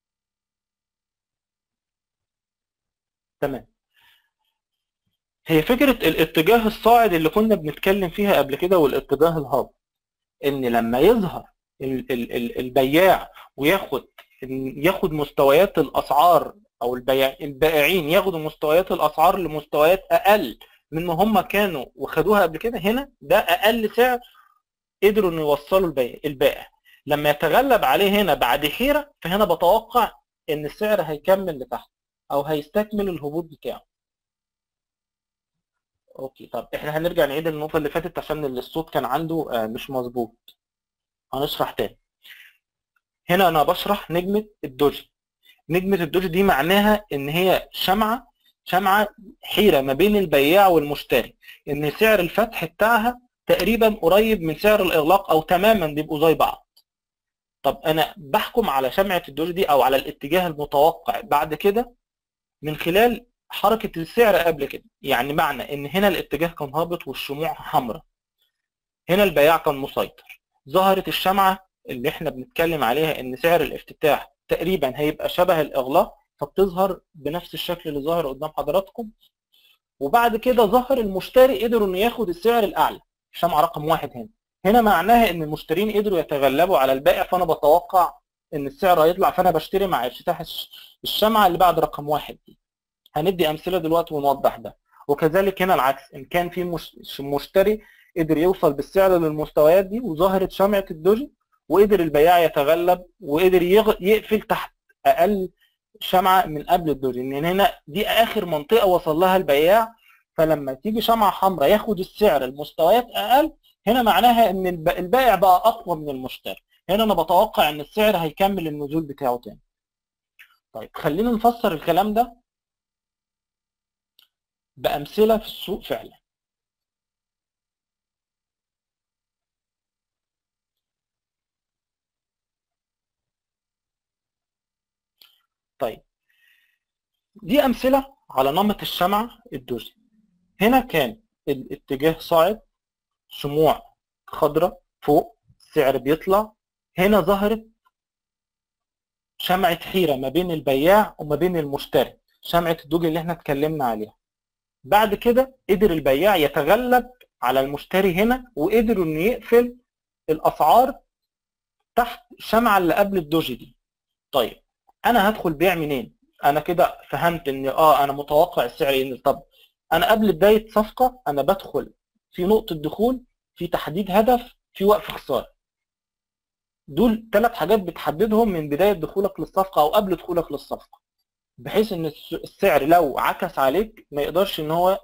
تمام هي فكرة الاتجاه الصاعد اللي كنا بنتكلم فيها قبل كده والاتجاه الهابط ان لما يظهر ال ال ال البياع وياخد ياخد مستويات الاسعار او البياع البائعين ياخدوا مستويات الاسعار لمستويات اقل من ما هم كانوا وخدوها قبل كده هنا ده اقل سعر قدروا انه يوصلوا البيع البائع لما يتغلب عليه هنا بعد حيره فهنا بتوقع ان السعر هيكمل لتحت او هيستكمل الهبوط بتاعه اوكي طب احنا هنرجع نعيد النقطه اللي فاتت عشان الصوت كان عنده مش مظبوط هنشرح تاني هنا انا بشرح نجمه الدوجي نجمه الدوجي دي معناها ان هي شمعه شمعه حيره ما بين البياع والمشتري ان سعر الفتح بتاعها تقريبا قريب من سعر الاغلاق او تماما بيبقوا زي بعض طب انا بحكم على شمعه الدوجي دي او على الاتجاه المتوقع بعد كده من خلال حركه السعر قبل كده يعني معنى ان هنا الاتجاه كان هابط والشموع حمراء هنا البياع كان مسيطر ظهرت الشمعه اللي احنا بنتكلم عليها ان سعر الافتتاح تقريبا هيبقى شبه الاغلاق فبتظهر بنفس الشكل اللي ظاهر قدام حضراتكم وبعد كده ظهر المشتري قدر انه ياخد السعر الاعلى الشمعه رقم واحد هنا هنا معناها ان المشترين قدروا يتغلبوا على البائع فانا بتوقع ان السعر هيطلع فانا بشتري مع افتتاح الشمعه اللي بعد رقم واحد دي هندي امثله دلوقتي ونوضح ده وكذلك هنا العكس ان كان في مشتري قدر يوصل بالسعر للمستويات دي وظهرت شمعه الدوجي وقدر البياع يتغلب وقدر يقفل تحت اقل شمعه من قبل الدوجي لان هنا دي اخر منطقه وصل لها البياع فلما تيجي شمعه حمراء ياخد السعر المستويات اقل هنا معناها ان البائع بقى اقوى من المشتري هنا انا بتوقع ان السعر هيكمل النزول بتاعه تاني طيب خلينا نفسر الكلام ده بامثله في السوق فعلا طيب دي امثله على نمط الشمعه الدوزي هنا كان الاتجاه صاعد شموع خضراء فوق السعر بيطلع هنا ظهرت شمعة حيرة ما بين البياع وما بين المشتري شمعة الدوج اللي احنا اتكلمنا عليها بعد كده قدر البياع يتغلب على المشتري هنا وقدر انه يقفل الاسعار تحت الشمعة اللي قبل الدوج دي طيب انا هدخل بيع منين انا كده فهمت ان اه انا متوقع السعر ينزل طب انا قبل بدايه صفقه انا بدخل في نقطه دخول في تحديد هدف في وقف خساره دول ثلاث حاجات بتحددهم من بدايه دخولك للصفقه او قبل دخولك للصفقه بحيث ان السعر لو عكس عليك ما يقدرش ان هو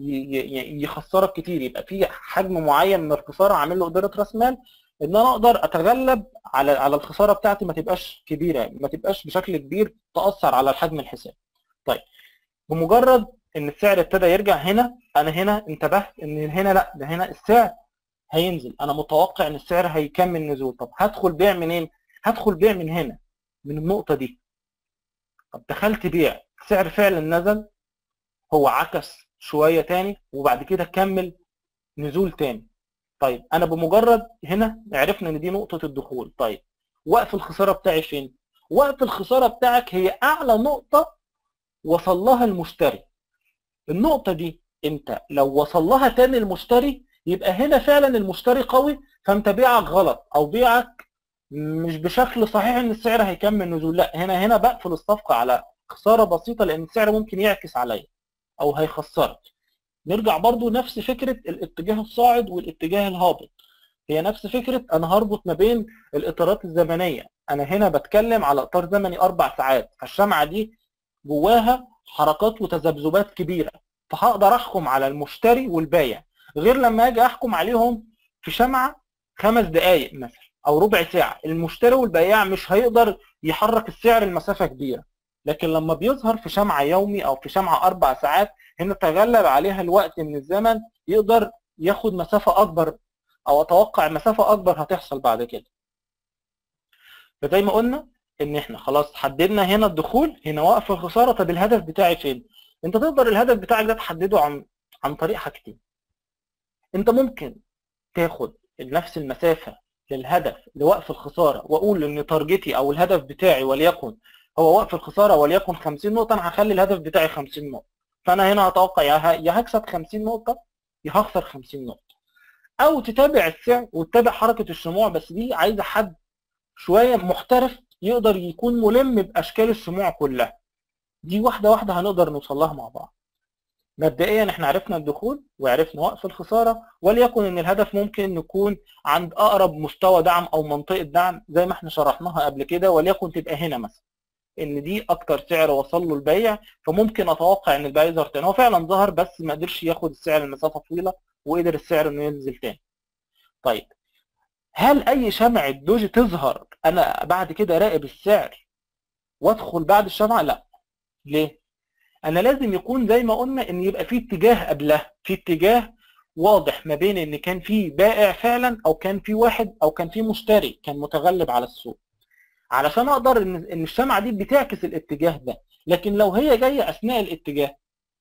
يخسرك كتير يبقى في حجم معين من الخساره عامل له اداره راس مال ان انا اقدر اتغلب على على الخساره بتاعتي ما تبقاش كبيره ما تبقاش بشكل كبير تاثر على الحجم الحساب طيب بمجرد ان السعر ابتدى يرجع هنا انا هنا انتبهت ان هنا لا ده هنا السعر هينزل انا متوقع ان السعر هيكمل نزول طب هدخل بيع منين هدخل بيع من هنا من النقطه دي طب دخلت بيع السعر فعلا نزل هو عكس شويه تاني وبعد كده كمل نزول تاني طيب انا بمجرد هنا عرفنا ان دي نقطه الدخول طيب وقف الخساره بتاعي فين وقف الخساره بتاعك هي اعلى نقطه وصل لها المشتري النقطه دي انت لو وصل لها تاني المشتري يبقى هنا فعلا المشتري قوي فانت بيعك غلط او بيعك مش بشكل صحيح ان السعر هيكمل نزول لا هنا هنا بقفل الصفقه على خساره بسيطه لان السعر ممكن يعكس عليا او هيخسرك نرجع برضو نفس فكره الاتجاه الصاعد والاتجاه الهابط هي نفس فكره انا هربط ما بين الاطارات الزمنيه انا هنا بتكلم على اطار زمني اربع ساعات فالشمعه دي جواها حركات وتذبذبات كبيره فهقدر احكم على المشتري والبايع غير لما اجي احكم عليهم في شمعه خمس دقائق مثلا او ربع ساعه المشتري والبياع مش هيقدر يحرك السعر المسافه كبيره لكن لما بيظهر في شمعه يومي او في شمعه اربع ساعات هنا تغلب عليها الوقت من الزمن يقدر ياخد مسافه اكبر او اتوقع مسافه اكبر هتحصل بعد كده فزي ما قلنا ان احنا خلاص حددنا هنا الدخول هنا وقف الخساره طب الهدف بتاعي فين انت تقدر الهدف بتاعك ده تحدده عن عن طريق حاجتين انت ممكن تاخد نفس المسافه للهدف لوقف الخساره واقول ان تارجتي او الهدف بتاعي وليكن هو وقف الخساره وليكن 50 نقطه انا هخلي الهدف بتاعي 50 نقطه فانا هنا هتوقع يا هكسب 50 نقطه يا هخسر 50 نقطه او تتابع السعر وتتابع حركه الشموع بس دي عايزه حد شويه محترف يقدر يكون ملم باشكال الشموع كلها دي واحده واحده هنقدر نوصل لها مع بعض مبدئيا احنا عرفنا الدخول وعرفنا وقف الخساره وليكن ان الهدف ممكن نكون عند اقرب مستوى دعم او منطقه دعم زي ما احنا شرحناها قبل كده وليكن تبقى هنا مثلا ان دي اكتر سعر وصل له البيع فممكن اتوقع ان البيع يظهر تاني هو فعلا ظهر بس ما قدرش ياخد السعر لمسافه طويله وقدر السعر انه ينزل تاني طيب هل اي شمعة دوج تظهر انا بعد كده راقب السعر وادخل بعد الشمعة لا ليه انا لازم يكون زي ما قلنا ان يبقى في اتجاه قبلها في اتجاه واضح ما بين ان كان في بائع فعلا او كان في واحد او كان في مشتري كان متغلب على السوق علشان اقدر ان ان الشمعة دي بتعكس الاتجاه ده لكن لو هي جايه اثناء الاتجاه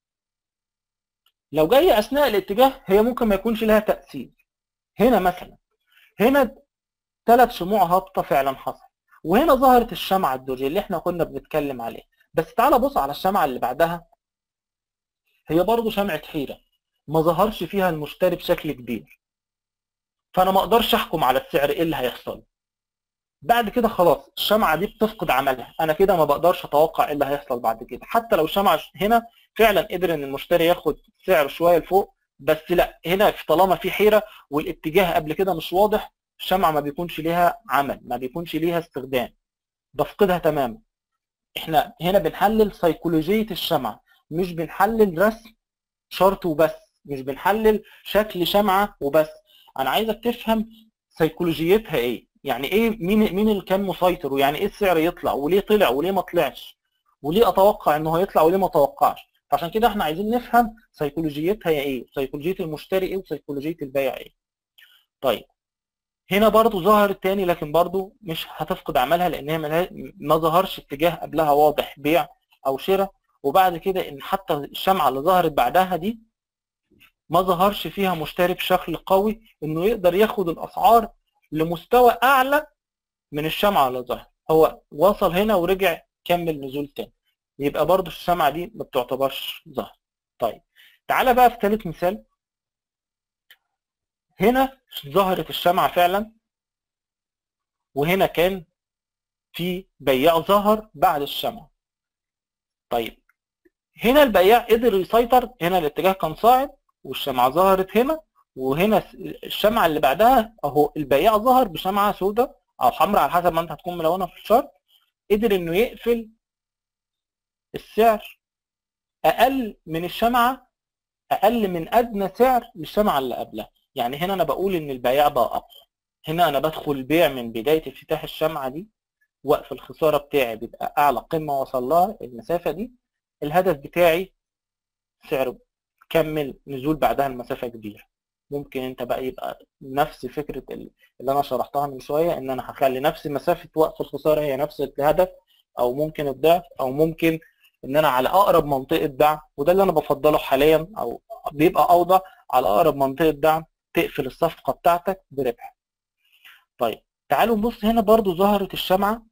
لو جايه اثناء الاتجاه هي ممكن ما يكونش لها تاثير هنا مثلا هنا ثلاث شموع هابطه فعلا حصل وهنا ظهرت الشمعة الدوجية اللي احنا كنا بنتكلم عليها بس تعالى بص على الشمعة اللي بعدها هي برضه شمعة حيرة ما ظهرش فيها المشتري بشكل كبير فانا ما اقدرش احكم على السعر ايه اللي هيحصل بعد كده خلاص الشمعة دي بتفقد عملها انا كده ما بقدرش اتوقع ايه اللي هيحصل بعد كده حتى لو الشمعة هنا فعلا قدر ان المشتري ياخد سعر شوية لفوق بس لا هنا طالما في حيرة والاتجاه قبل كده مش واضح الشمعة ما بيكونش ليها عمل ما بيكونش ليها استخدام بفقدها تماما احنا هنا بنحلل سيكولوجية الشمعة مش بنحلل رسم شرط وبس مش بنحلل شكل شمعة وبس انا عايزك تفهم سيكولوجيتها ايه يعني ايه مين مين اللي كان مسيطر ويعني ايه السعر يطلع وليه طلع وليه ما طلعش وليه اتوقع انه هيطلع وليه ما اتوقعش فعشان كده احنا عايزين نفهم سيكولوجيتها ايه سيكولوجيه المشتري ايه وسيكولوجيه البائع ايه طيب هنا برضو ظهر التاني لكن برضو مش هتفقد عملها لان هي ما ظهرش اتجاه قبلها واضح بيع او شراء وبعد كده ان حتى الشمعه اللي ظهرت بعدها دي ما ظهرش فيها مشتري بشكل قوي انه يقدر ياخد الاسعار لمستوى اعلى من الشمعه اللي ظهرت هو وصل هنا ورجع كمل نزول تاني يبقى برضو الشمعه دي ما بتعتبرش ظهر طيب تعالى بقى في ثالث مثال هنا ظهرت الشمعة فعلا وهنا كان في بياع ظهر بعد الشمعة طيب هنا البياع قدر يسيطر هنا الاتجاه كان صاعد والشمعة ظهرت هنا وهنا الشمعة اللي بعدها اهو البياع ظهر بشمعة سوداء او حمراء على حسب ما انت هتكون ملونة في الشرط قدر انه يقفل السعر اقل من الشمعة اقل من ادنى سعر للشمعة اللي قبلها يعني هنا انا بقول ان البياع بقى اقوى هنا انا بدخل البيع من بدايه افتتاح الشمعه دي وقف الخساره بتاعي بيبقى اعلى قمه وصل لها المسافه دي الهدف بتاعي سعر كمل نزول بعدها المسافه كبيره ممكن انت بقى يبقى نفس فكره اللي انا شرحتها من شويه ان انا هخلي نفس مسافه وقف الخساره هي نفس الهدف او ممكن الضعف او ممكن ان انا على اقرب منطقه دعم وده اللي انا بفضله حاليا او بيبقى اوضح على اقرب منطقه دعم تقفل الصفقة بتاعتك بربح طيب تعالوا نبص هنا برضو ظهرت الشمعة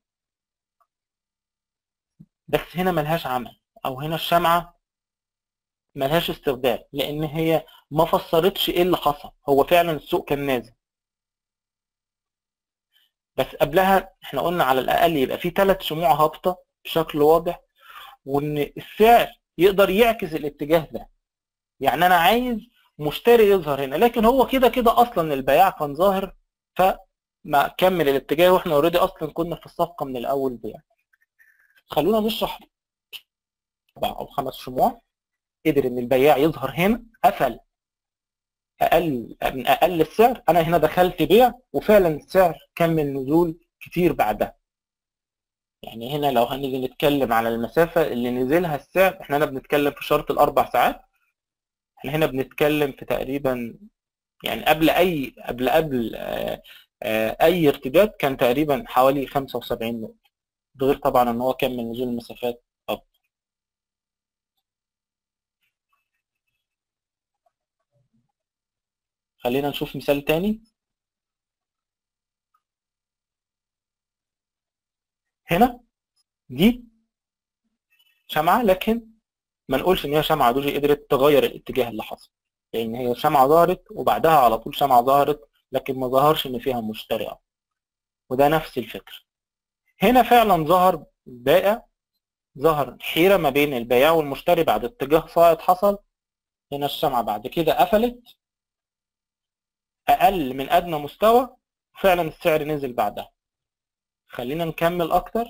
بس هنا ملهاش عمل او هنا الشمعة ملهاش استخدام لان هي ما فسرتش ايه اللي حصل هو فعلا السوق كان نازل بس قبلها احنا قلنا على الاقل يبقى في ثلاث شموع هابطه بشكل واضح وان السعر يقدر يعكس الاتجاه ده يعني انا عايز مشتري يظهر هنا لكن هو كده كده اصلا البياع كان ظاهر فما كمل الاتجاه واحنا اوريدي اصلا كنا في الصفقه من الاول بيع خلونا نشرح اربع او خمس شموع قدر ان البياع يظهر هنا قفل اقل من اقل السعر انا هنا دخلت بيع وفعلا السعر كمل نزول كتير بعدها يعني هنا لو هنيجي نتكلم على المسافه اللي نزلها السعر احنا هنا بنتكلم في شرط الاربع ساعات احنا هنا بنتكلم في تقريبا يعني قبل اي قبل قبل آآ آآ اي ارتداد كان تقريبا حوالي 75 نقطة ده غير طبعا ان هو كمل نزول المسافات اكبر خلينا نشوف مثال تاني هنا دي شمعة لكن ما نقولش ان هي شمعة دوجي قدرت تغير الاتجاه اللي حصل لان هي شمعة ظهرت وبعدها على طول شمعة ظهرت لكن ما ظهرش ان فيها مشتري وده نفس الفكرة هنا فعلا ظهر بائع ظهر حيرة ما بين البياع والمشتري بعد اتجاه صاعد حصل هنا الشمعة بعد كده قفلت أقل من أدنى مستوى فعلا السعر نزل بعدها خلينا نكمل أكتر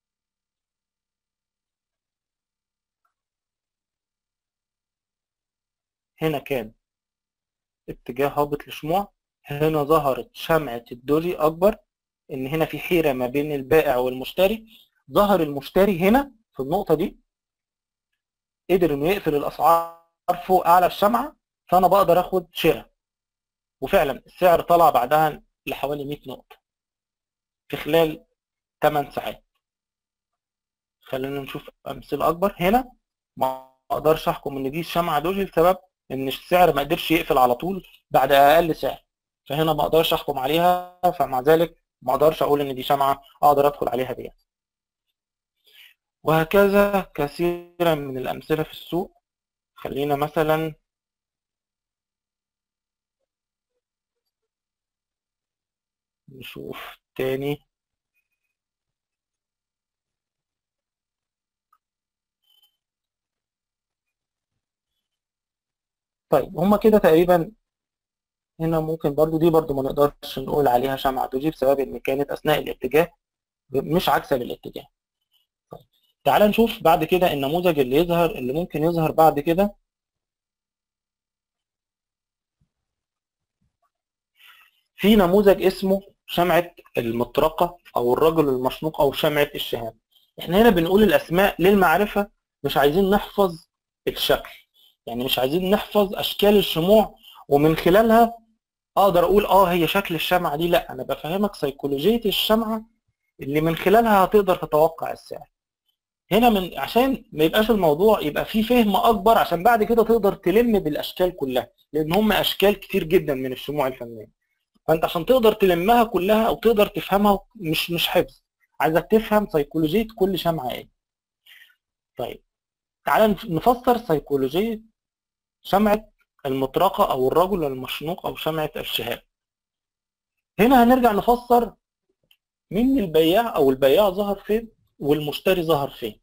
هنا كان اتجاه هابط لشموع هنا ظهرت شمعة الدوري أكبر إن هنا في حيرة ما بين البائع والمشتري ظهر المشتري هنا في النقطة دي قدر إنه يقفل الأسعار فوق أعلى الشمعة فأنا بقدر آخد شراء وفعلا السعر طلع بعدها لحوالي 100 نقطة في خلال 8 ساعات خلينا نشوف أمثلة أكبر هنا ما أقدرش أحكم إن دي الشمعة دوجي لسبب إن السعر ما قدرش يقفل على طول بعد أقل سعر فهنا ما أقدرش أحكم عليها فمع ذلك ما أقدرش أقول إن دي شمعة أقدر أدخل عليها بيع وهكذا كثيرا من الأمثلة في السوق خلينا مثلا نشوف تاني طيب هما كده تقريبا هنا ممكن برضو دي برضو ما نقدرش نقول عليها شمعة دوجي بسبب ان كانت اثناء الاتجاه مش عكسة بالاتجاه طيب تعال نشوف بعد كده النموذج اللي يظهر اللي ممكن يظهر بعد كده في نموذج اسمه شمعة المطرقة أو الرجل المشنوق أو شمعة الشهاب احنا هنا بنقول الأسماء للمعرفة مش عايزين نحفظ الشكل يعني مش عايزين نحفظ أشكال الشموع ومن خلالها أقدر أقول آه هي شكل الشمعة دي لأ أنا بفهمك سيكولوجية الشمعة اللي من خلالها هتقدر تتوقع السعر هنا من عشان ما يبقاش الموضوع يبقى فيه فهم اكبر عشان بعد كده تقدر تلم بالاشكال كلها لان هم اشكال كتير جدا من الشموع الفنيه فانت عشان تقدر تلمها كلها او تقدر تفهمها مش مش حفظ عايزك تفهم سيكولوجيه كل شمعه ايه طيب تعال نفسر سيكولوجيه شمعه المطرقه او الرجل المشنوق او شمعه الشهاب هنا هنرجع نفسر مين البياع او البياع ظهر فين والمشتري ظهر فين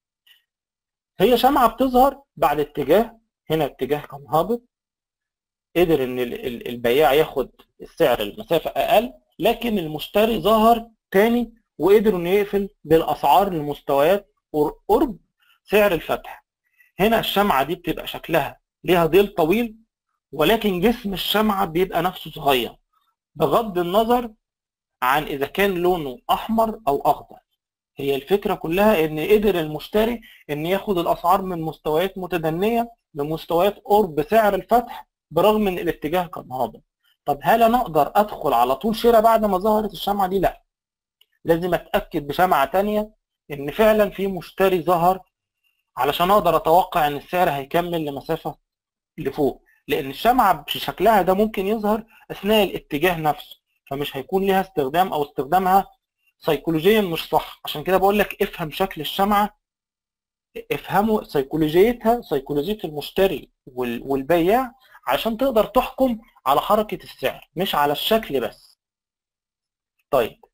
هي شمعة بتظهر بعد اتجاه هنا اتجاه كان هابط قدر ان البياع ياخد السعر المسافة اقل لكن المشتري ظهر تاني وقدر انه يقفل بالاسعار لمستويات قرب سعر الفتح هنا الشمعة دي بتبقى شكلها ليها ديل طويل ولكن جسم الشمعة بيبقى نفسه صغير بغض النظر عن اذا كان لونه احمر او اخضر هي الفكرة كلها ان قدر المشتري ان ياخد الاسعار من مستويات متدنية لمستويات قرب سعر الفتح برغم ان الاتجاه كان هابط طب هل انا اقدر ادخل على طول شراء بعد ما ظهرت الشمعة دي لا لازم اتاكد بشمعة تانية ان فعلا في مشتري ظهر علشان اقدر اتوقع ان السعر هيكمل لمسافة لفوق لان الشمعة بشكلها ده ممكن يظهر اثناء الاتجاه نفسه فمش هيكون ليها استخدام او استخدامها سيكولوجيا مش صح عشان كده بقول لك افهم شكل الشمعة افهموا سيكولوجيتها سيكولوجية المشتري والبياع عشان تقدر تحكم على حركة السعر مش على الشكل بس طيب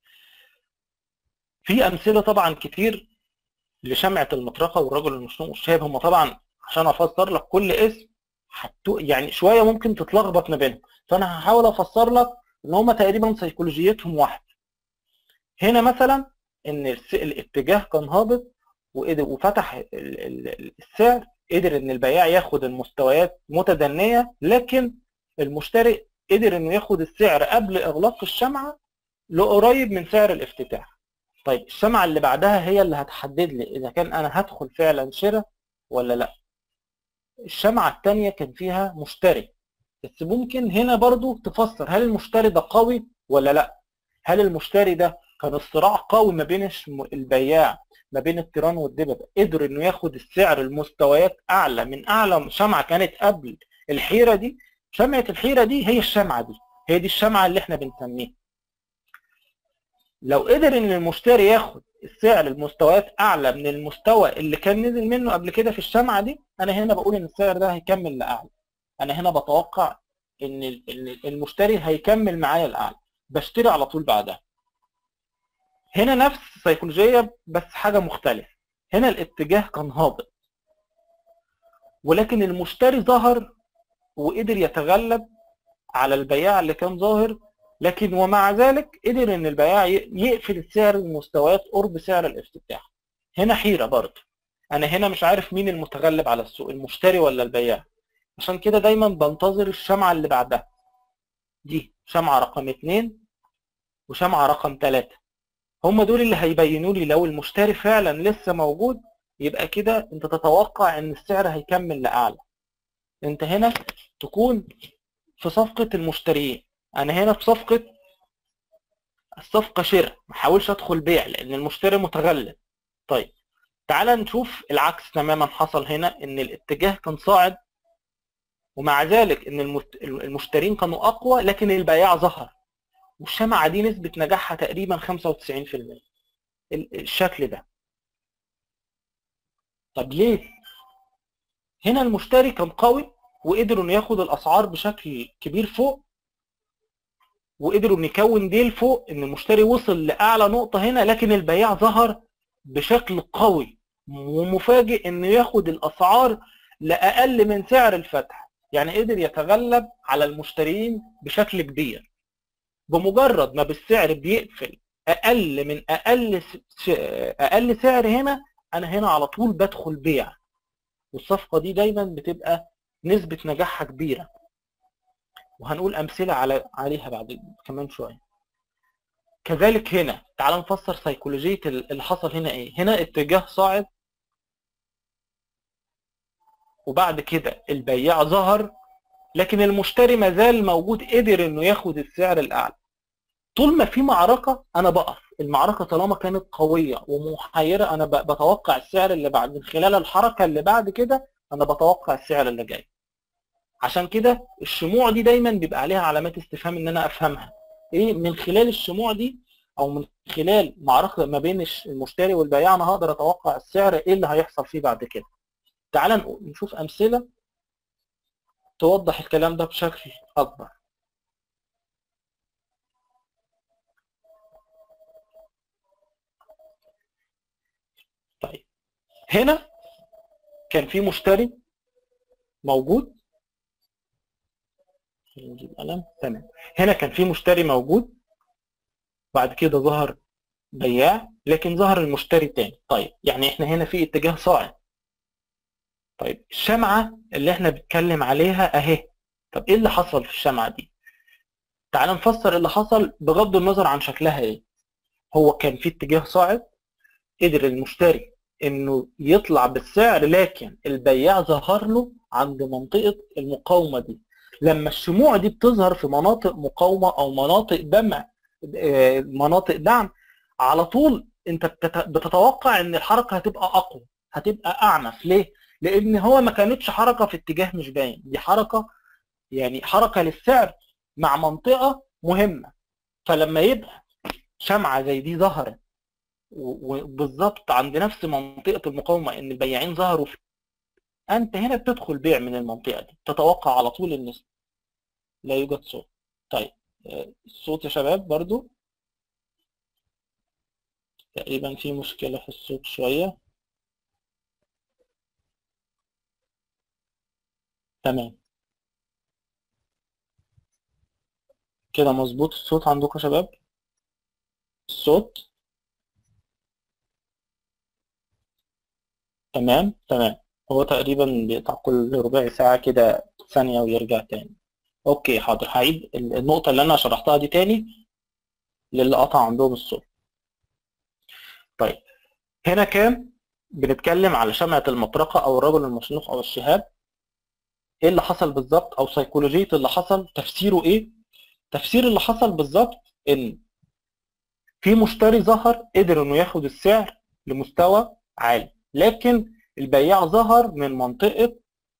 في أمثلة طبعا كتير لشمعة المطرقة والرجل المشنوق والشهاب هم طبعا عشان أفسر لك كل اسم حتو يعني شوية ممكن تتلخبط ما بينهم فأنا هحاول أفسر لك إن هم تقريبا سيكولوجيتهم واحدة هنا مثلا ان الاتجاه كان هابط وقدر وفتح السعر قدر ان البياع ياخد المستويات متدنيه لكن المشتري قدر انه ياخد السعر قبل اغلاق الشمعه لقريب من سعر الافتتاح طيب الشمعه اللي بعدها هي اللي هتحدد لي اذا كان انا هدخل فعلا شراء ولا لا الشمعه الثانيه كان فيها مشتري بس ممكن هنا برضو تفسر هل المشتري ده قوي ولا لا هل المشتري ده كان الصراع قوي ما بين البياع ما بين التيران والدببة قدر انه ياخد السعر المستويات اعلى من اعلى شمعة كانت قبل الحيرة دي شمعة الحيرة دي هي الشمعة دي هي دي الشمعة اللي احنا بنسميها لو قدر ان المشتري ياخد السعر المستويات اعلى من المستوى اللي كان نزل منه قبل كده في الشمعة دي انا هنا بقول ان السعر ده هيكمل لاعلى انا هنا بتوقع ان المشتري هيكمل معايا الاعلى بشتري على طول بعدها هنا نفس السيكولوجية بس حاجة مختلفة هنا الاتجاه كان هابط ولكن المشتري ظهر وقدر يتغلب على البياع اللي كان ظاهر لكن ومع ذلك قدر ان البياع يقفل السعر المستويات قرب سعر الافتتاح هنا حيرة برضه انا هنا مش عارف مين المتغلب على السوق المشتري ولا البياع عشان كده دايما بنتظر الشمعة اللي بعدها دي شمعة رقم اتنين وشمعة رقم تلاتة هم دول اللي هيبينوا لي لو المشتري فعلا لسه موجود يبقى كده انت تتوقع ان السعر هيكمل لاعلى انت هنا تكون في صفقة المشتريين انا هنا في صفقة الصفقة شراء ما حاولش ادخل بيع لان المشتري متغلب طيب تعال نشوف العكس تماما حصل هنا ان الاتجاه كان صاعد ومع ذلك ان المشترين كانوا اقوى لكن البياع ظهر والشمعة دي نسبة نجاحها تقريبا 95% الشكل ده طب ليه هنا المشتري كان قوي وقدر انه ياخد الاسعار بشكل كبير فوق وقدروا ان يكون ديل فوق ان المشتري وصل لاعلى نقطه هنا لكن البياع ظهر بشكل قوي ومفاجئ انه ياخد الاسعار لاقل من سعر الفتح يعني قدر يتغلب على المشترين بشكل كبير بمجرد ما بالسعر بيقفل اقل من اقل س- اقل سعر هنا انا هنا على طول بدخل بيع والصفقه دي دايما بتبقى نسبه نجاحها كبيره وهنقول امثله على عليها بعد كمان شويه كذلك هنا تعال نفسر سيكولوجيه اللي حصل هنا ايه هنا اتجاه صاعد وبعد كده البياع ظهر لكن المشتري مازال موجود قدر انه ياخد السعر الاعلى طول ما في معركه انا بقف المعركه طالما كانت قويه ومحيره انا ب- بتوقع السعر اللي بعد من خلال الحركه اللي بعد كده انا بتوقع السعر اللي جاي عشان كده الشموع دي دايما بيبقى عليها علامات استفهام ان انا افهمها ايه من خلال الشموع دي او من خلال معركه ما بين الش- المشتري والبياع انا هقدر اتوقع السعر ايه اللي هيحصل فيه بعد كده تعال نقول- نشوف امثله توضح الكلام ده بشكل اكبر طيب هنا كان في مشتري موجود نجيب قلم تمام هنا كان في مشتري موجود بعد كده ظهر بياع لكن ظهر المشتري تاني طيب يعني احنا هنا في اتجاه صاعد طيب الشمعة اللي احنا بنتكلم عليها اهي طب ايه اللي حصل في الشمعة دي تعال نفسر اللي حصل بغض النظر عن شكلها ايه هو كان في اتجاه صاعد قدر المشتري انه يطلع بالسعر لكن البياع ظهر له عند منطقة المقاومة دي لما الشموع دي بتظهر في مناطق مقاومة او مناطق دمع آه، مناطق دعم على طول انت بتت- بتتوقع ان الحركة هتبقى اقوى هتبقى اعنف ليه؟ لان هو ما كانتش حركة في اتجاه مش باين دي حركة يعني حركة للسعر مع منطقة مهمة فلما يبقى شمعة زي دي ظهرت و- وبالظبط عند نفس منطقة المقاومة ان البياعين ظهروا في انت هنا بتدخل بيع من المنطقة دي تتوقع على طول ان لا يوجد صوت طيب آه، الصوت يا شباب برضو تقريبا في مشكلة في الصوت شوية تمام كده مظبوط الصوت عندكم يا شباب الصوت تمام تمام هو تقريبا بيقطع كل ربع ساعة كده ثانية ويرجع تاني اوكي حاضر هعيد ال- النقطة اللي انا شرحتها دي تاني للي قطع عندهم الصوت طيب هنا كان بنتكلم على شمعة المطرقة او الرجل المشنوق او الشهاب ايه اللي حصل بالظبط او سيكولوجية اللي حصل تفسيره ايه تفسير اللي حصل بالظبط ان في مشتري ظهر قدر انه ياخد السعر لمستوى عالي لكن البياع ظهر من منطقة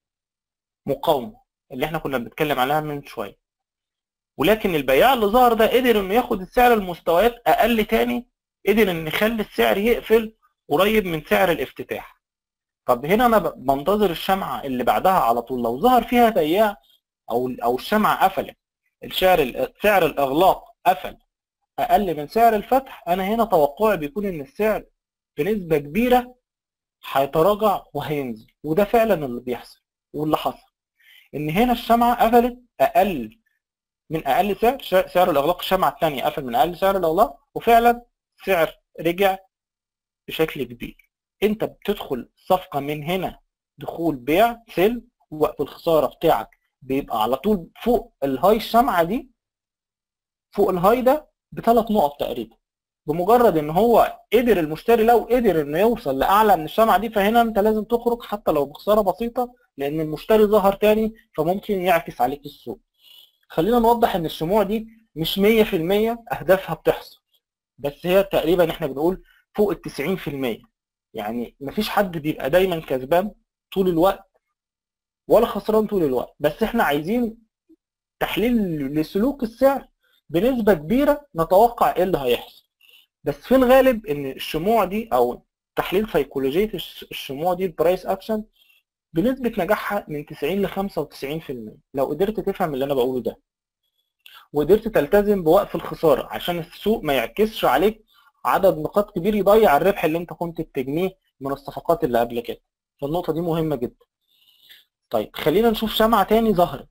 مقاومة اللي احنا كنا بنتكلم عليها من شوية ولكن البياع اللي ظهر ده قدر انه ياخد السعر لمستويات اقل تاني قدر ان يخلي السعر يقفل قريب من سعر الافتتاح طب هنا انا ب- بنتظر الشمعة اللي بعدها على طول لو ظهر فيها بياع او او الشمعة قفلت السعر سعر الاغلاق قفل اقل من سعر الفتح انا هنا توقعي بيكون ان السعر بنسبة كبيرة هيتراجع وهينزل وده فعلا اللي بيحصل واللي حصل ان هنا الشمعة قفلت اقل من اقل سعر شا- سعر الاغلاق الشمعة الثانية قفل من اقل سعر الاغلاق وفعلا سعر رجع بشكل كبير انت بتدخل صفقة من هنا دخول بيع سيل وقت الخسارة بتاعك بيبقى على طول فوق الهاي الشمعة دي فوق الهاي ده بثلاث نقط تقريبا بمجرد ان هو قدر المشتري لو قدر انه يوصل لاعلى من الشمعة دي فهنا انت لازم تخرج حتى لو بخسارة بسيطة لان المشتري ظهر تاني فممكن يعكس عليك السوق خلينا نوضح ان الشموع دي مش 100% اهدافها بتحصل بس هي تقريبا احنا بنقول فوق ال 90% يعني مفيش حد بيبقى دايما كسبان طول الوقت ولا خسران طول الوقت بس احنا عايزين تحليل لسلوك السعر بنسبة كبيرة نتوقع ايه اللي هيحصل بس في الغالب ان الشموع دي او تحليل سيكولوجية الش- الشموع دي البرايس اكشن بنسبة نجاحها من 90 ل 95% لو قدرت تفهم اللي أنا بقوله ده وقدرت تلتزم بوقف الخسارة عشان السوق ما يعكسش عليك عدد نقاط كبير يضيع الربح اللي انت كنت بتجنيه من الصفقات اللي قبل كده فالنقطة دي مهمة جدا طيب خلينا نشوف شمعة تاني ظهرت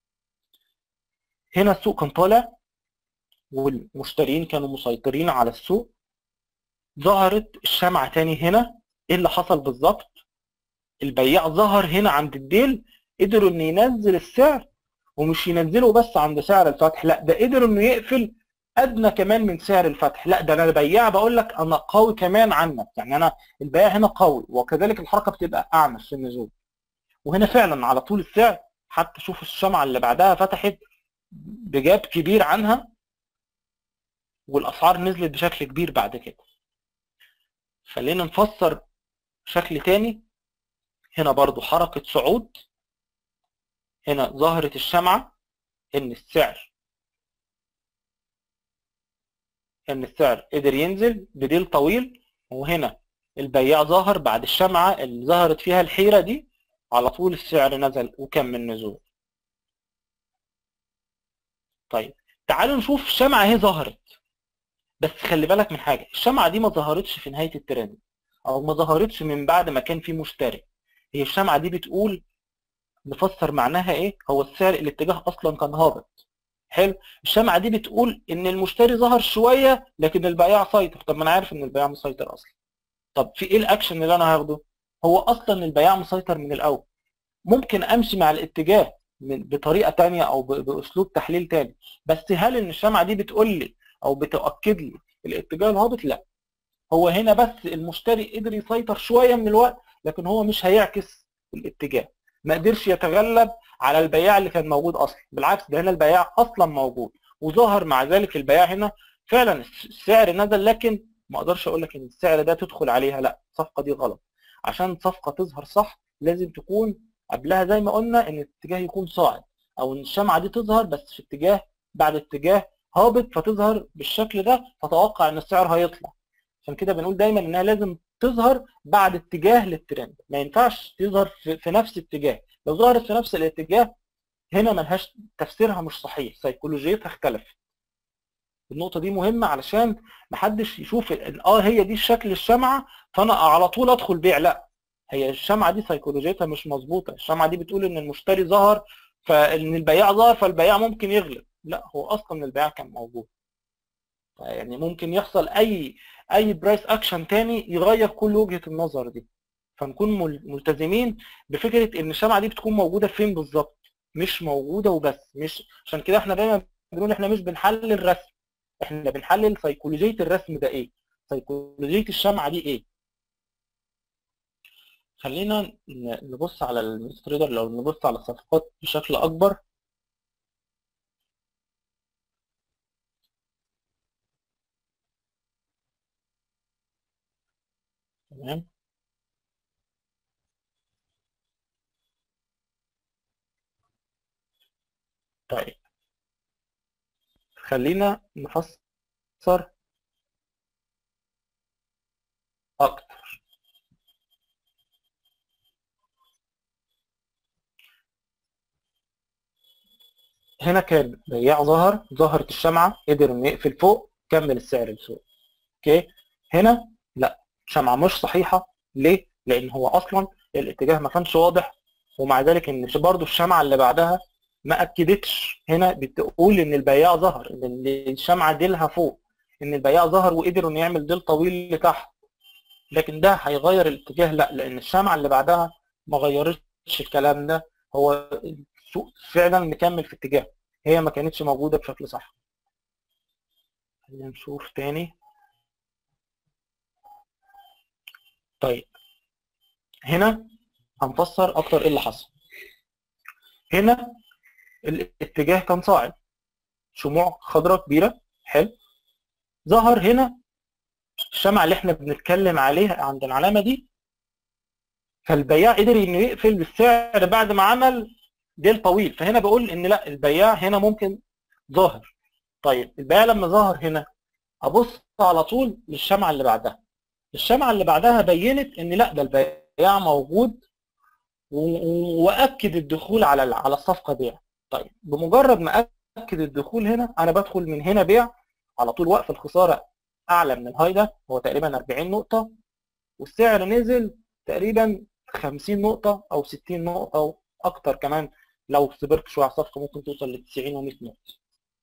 هنا السوق كان طالع والمشترين كانوا مسيطرين على السوق ظهرت الشمعة تاني هنا ايه اللي حصل بالظبط البياع ظهر هنا عند الديل قدروا انه ينزل السعر ومش ينزله بس عند سعر الفتح لا ده قدر انه يقفل ادنى كمان من سعر الفتح لا ده انا البياع بقول لك انا قوي كمان عنك يعني انا البياع هنا قوي وكذلك الحركه بتبقى اعمش في النزول وهنا فعلا على طول السعر حتى شوف الشمعه اللي بعدها فتحت بجاب كبير عنها والاسعار نزلت بشكل كبير بعد كده خلينا نفسر شكل تاني هنا برضو حركة صعود هنا ظهرت الشمعة ان السعر ان السعر قدر ينزل بديل طويل وهنا البياع ظهر بعد الشمعة اللي ظهرت فيها الحيرة دي على طول السعر نزل وكمل نزول طيب تعالوا نشوف الشمعة اهي ظهرت بس خلي بالك من حاجة الشمعة دي ما ظهرتش في نهاية الترند او ما ظهرتش من بعد ما كان في مشتري هي الشمعة دي بتقول نفسر معناها ايه هو السعر الاتجاه اصلا كان هابط حلو الشمعة دي بتقول ان المشتري ظهر شوية لكن البياع سيطر طب ما انا عارف ان البياع مسيطر اصلا طب في ايه الاكشن اللي انا هاخده هو اصلا البياع مسيطر من الاول ممكن امشي مع الاتجاه من بطريقه تانية او باسلوب تحليل تاني بس هل ان الشمعه دي بتقول لي او بتؤكد لي الاتجاه الهابط لا هو هنا بس المشتري قدر يسيطر شويه من الوقت لكن هو مش هيعكس الاتجاه ما قدرش يتغلب على البياع اللي كان موجود اصلا بالعكس ده هنا البياع اصلا موجود وظهر مع ذلك البياع هنا فعلا السعر نزل لكن ما اقدرش اقول لك ان السعر ده تدخل عليها لا الصفقه دي غلط عشان صفقه تظهر صح لازم تكون قبلها زي ما قلنا ان الاتجاه يكون صاعد او ان الشمعه دي تظهر بس في اتجاه بعد اتجاه هابط فتظهر بالشكل ده فتوقع ان السعر هيطلع عشان كده بنقول دايما انها لازم تظهر بعد اتجاه للترند ما ينفعش تظهر في, في نفس اتجاه لو ظهرت في نفس الاتجاه هنا ملهاش تفسيرها مش صحيح سيكولوجيتها اختلفت النقطه دي مهمه علشان محدش يشوف اه هي دي شكل الشمعه فانا على طول ادخل بيع لا هي الشمعه دي سيكولوجيتها مش مظبوطه الشمعه دي بتقول ان المشتري ظهر فان البياع ظهر فالبياع ممكن يغلب لا هو اصلا البياع كان موجود يعني ممكن يحصل اي اي برايس اكشن تاني يغير كل وجهه النظر دي فنكون ملتزمين بفكره ان الشمعه دي بتكون موجوده فين بالظبط مش موجوده وبس مش عشان كده احنا دايما بنقول احنا مش بنحلل رسم احنا بنحلل سيكولوجيه الرسم ده ايه سيكولوجيه الشمعه دي ايه خلينا نبص على المستريدر لو نبص على الصفقات بشكل اكبر تمام طيب خلينا نفسر اكتر هنا كان بياع ظهر ظهرت الشمعه قدر انه يقفل فوق كمل السعر لفوق اوكي هنا لا شمعه مش صحيحه ليه لان هو اصلا الاتجاه ما كانش واضح ومع ذلك ان برضه الشمعه اللي بعدها ما اكدتش هنا بتقول ان البياع ظهر ان الشمعه ديلها فوق ان البياع ظهر وقدر انه يعمل ديل طويل لتحت لكن ده هيغير الاتجاه لا لان الشمعه اللي بعدها ما غيرتش الكلام ده هو السوق فعلا مكمل في اتجاه هي ما كانتش موجوده بشكل صح خلينا نشوف تاني طيب هنا هنفسر اكتر ايه اللي حصل هنا الاتجاه كان صاعد شموع خضراء كبيره حلو ظهر هنا الشمع اللي احنا بنتكلم عليها عند العلامه دي فالبياع قدر انه يقفل بالسعر بعد ما عمل ديل طويل فهنا بقول ان لا البياع هنا ممكن ظاهر طيب البياع لما ظهر هنا ابص على طول للشمعه اللي بعدها الشمعه اللي بعدها بينت ان لا ده البياع موجود و- واكد الدخول على ال- على الصفقه بيع طيب بمجرد ما اكد الدخول هنا انا بدخل من هنا بيع على طول وقف الخساره اعلى من الهاي ده هو تقريبا 40 نقطه والسعر نزل تقريبا 50 نقطه او 60 نقطه او اكتر كمان لو صبرت شويه على الصفقه ممكن توصل ل 90 و100 نقطه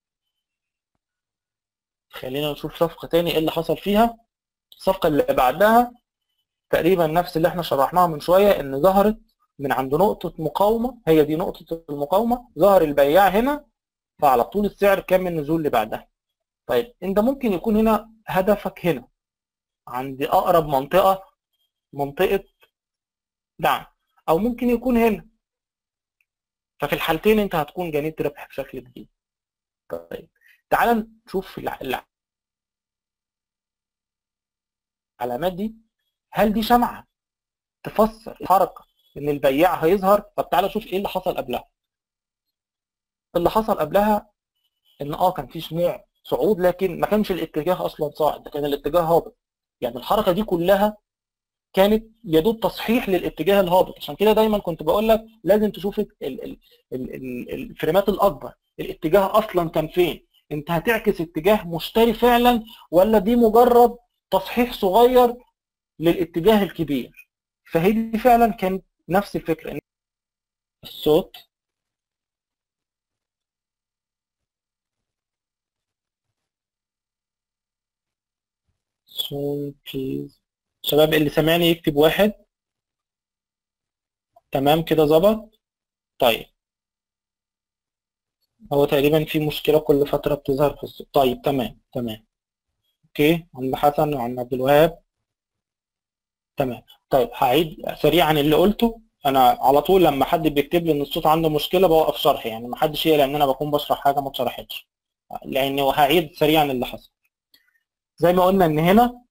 خلينا نشوف صفقه تاني ايه اللي حصل فيها الصفقه اللي بعدها تقريبا نفس اللي احنا شرحناها من شويه ان ظهرت من عند نقطه مقاومه هي دي نقطه المقاومه ظهر البياع هنا فعلى طول السعر كمل النزول اللي بعدها طيب انت ممكن يكون هنا هدفك هنا عند اقرب منطقه منطقه دعم او ممكن يكون هنا ففي الحالتين انت هتكون جنيت ربح بشكل كبير طيب تعال نشوف الع- الع- العلامات دي هل دي شمعة تفسر الحركة ان البياع هيظهر طب تعالى شوف ايه اللي حصل قبلها اللي حصل قبلها ان اه كان في شموع صعود لكن ما كانش الاتجاه اصلا صاعد ده كان الاتجاه هابط يعني الحركة دي كلها كانت يدوب تصحيح للاتجاه الهابط عشان كده دايما كنت بقول لك لازم تشوف ال- ال- ال- ال- ال- الفريمات الاكبر الاتجاه اصلا كان فين انت هتعكس اتجاه مشتري فعلا ولا دي مجرد تصحيح صغير للاتجاه الكبير فهي دي فعلا كانت نفس الفكره إن الصوت صوت بليز شباب اللي سامعني يكتب واحد تمام كده ظبط طيب هو تقريبا في مشكلة كل فترة بتظهر في الصوت طيب تمام تمام اوكي عند حسن وعند عبد الوهاب تمام طيب هعيد سريعا اللي قلته انا على طول لما حد بيكتب لي ان الصوت عنده مشكله بوقف شرح يعني ما حدش يقلق ان انا بكون بشرح حاجه ما اتشرحتش لان هعيد سريعا اللي حصل زي ما قلنا ان هنا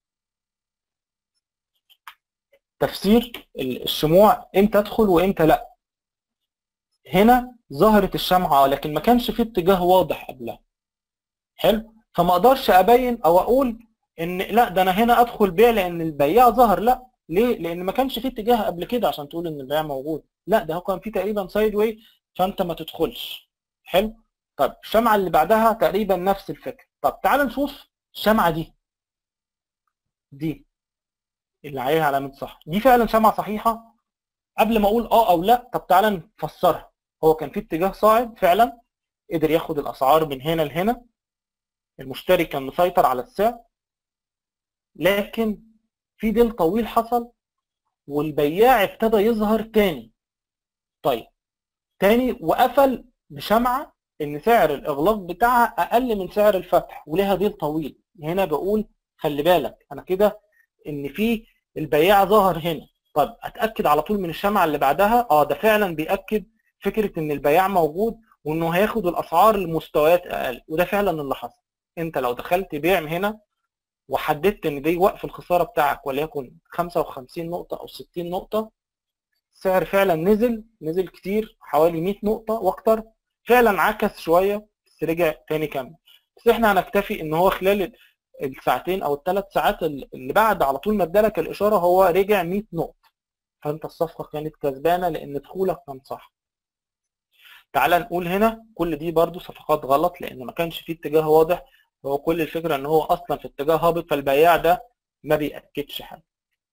تفسير الشموع امتى ادخل وامتى لا هنا ظهرت الشمعة لكن ما كانش في اتجاه واضح قبلها حلو فما اقدرش ابين او اقول ان لا ده انا هنا ادخل بيع لان البياع ظهر لا ليه لان ما كانش في اتجاه قبل كده عشان تقول ان البياع موجود لا ده هو كان في تقريبا سايد واي فانت ما تدخلش حلو طب الشمعة اللي بعدها تقريبا نفس الفكرة طب تعال نشوف الشمعة دي دي اللي عليها علامة صح دي فعلا شمعة صحيحة قبل ما اقول اه او لا طب تعالى نفسرها هو كان في اتجاه صاعد فعلا قدر ياخد الاسعار من هنا لهنا المشتري كان مسيطر على السعر لكن في ديل طويل حصل والبياع ابتدى يظهر تاني طيب تاني وقفل بشمعة ان سعر الاغلاق بتاعها اقل من سعر الفتح ولها ديل طويل هنا بقول خلي بالك انا كده ان في البياع ظهر هنا طب اتاكد على طول من الشمعة اللي بعدها اه ده فعلا بياكد فكره ان البياع موجود وانه هياخد الاسعار لمستويات اقل وده فعلا اللي حصل انت لو دخلت بيع هنا وحددت ان دي وقف الخساره بتاعك وليكن 55 نقطه او 60 نقطه السعر فعلا نزل نزل كتير حوالي 100 نقطه واكتر فعلا عكس شويه بس رجع تاني كمل بس احنا هنكتفي ان هو خلال الساعتين او الثلاث ساعات اللي بعد على طول ما ادالك الاشاره هو رجع 100 نقطه فانت الصفقه كانت كسبانه لان دخولك كان صح تعال نقول هنا كل دي برضو صفقات غلط لان ما كانش في اتجاه واضح هو كل الفكره ان هو اصلا في اتجاه هابط فالبياع ده ما بيأكدش حاجه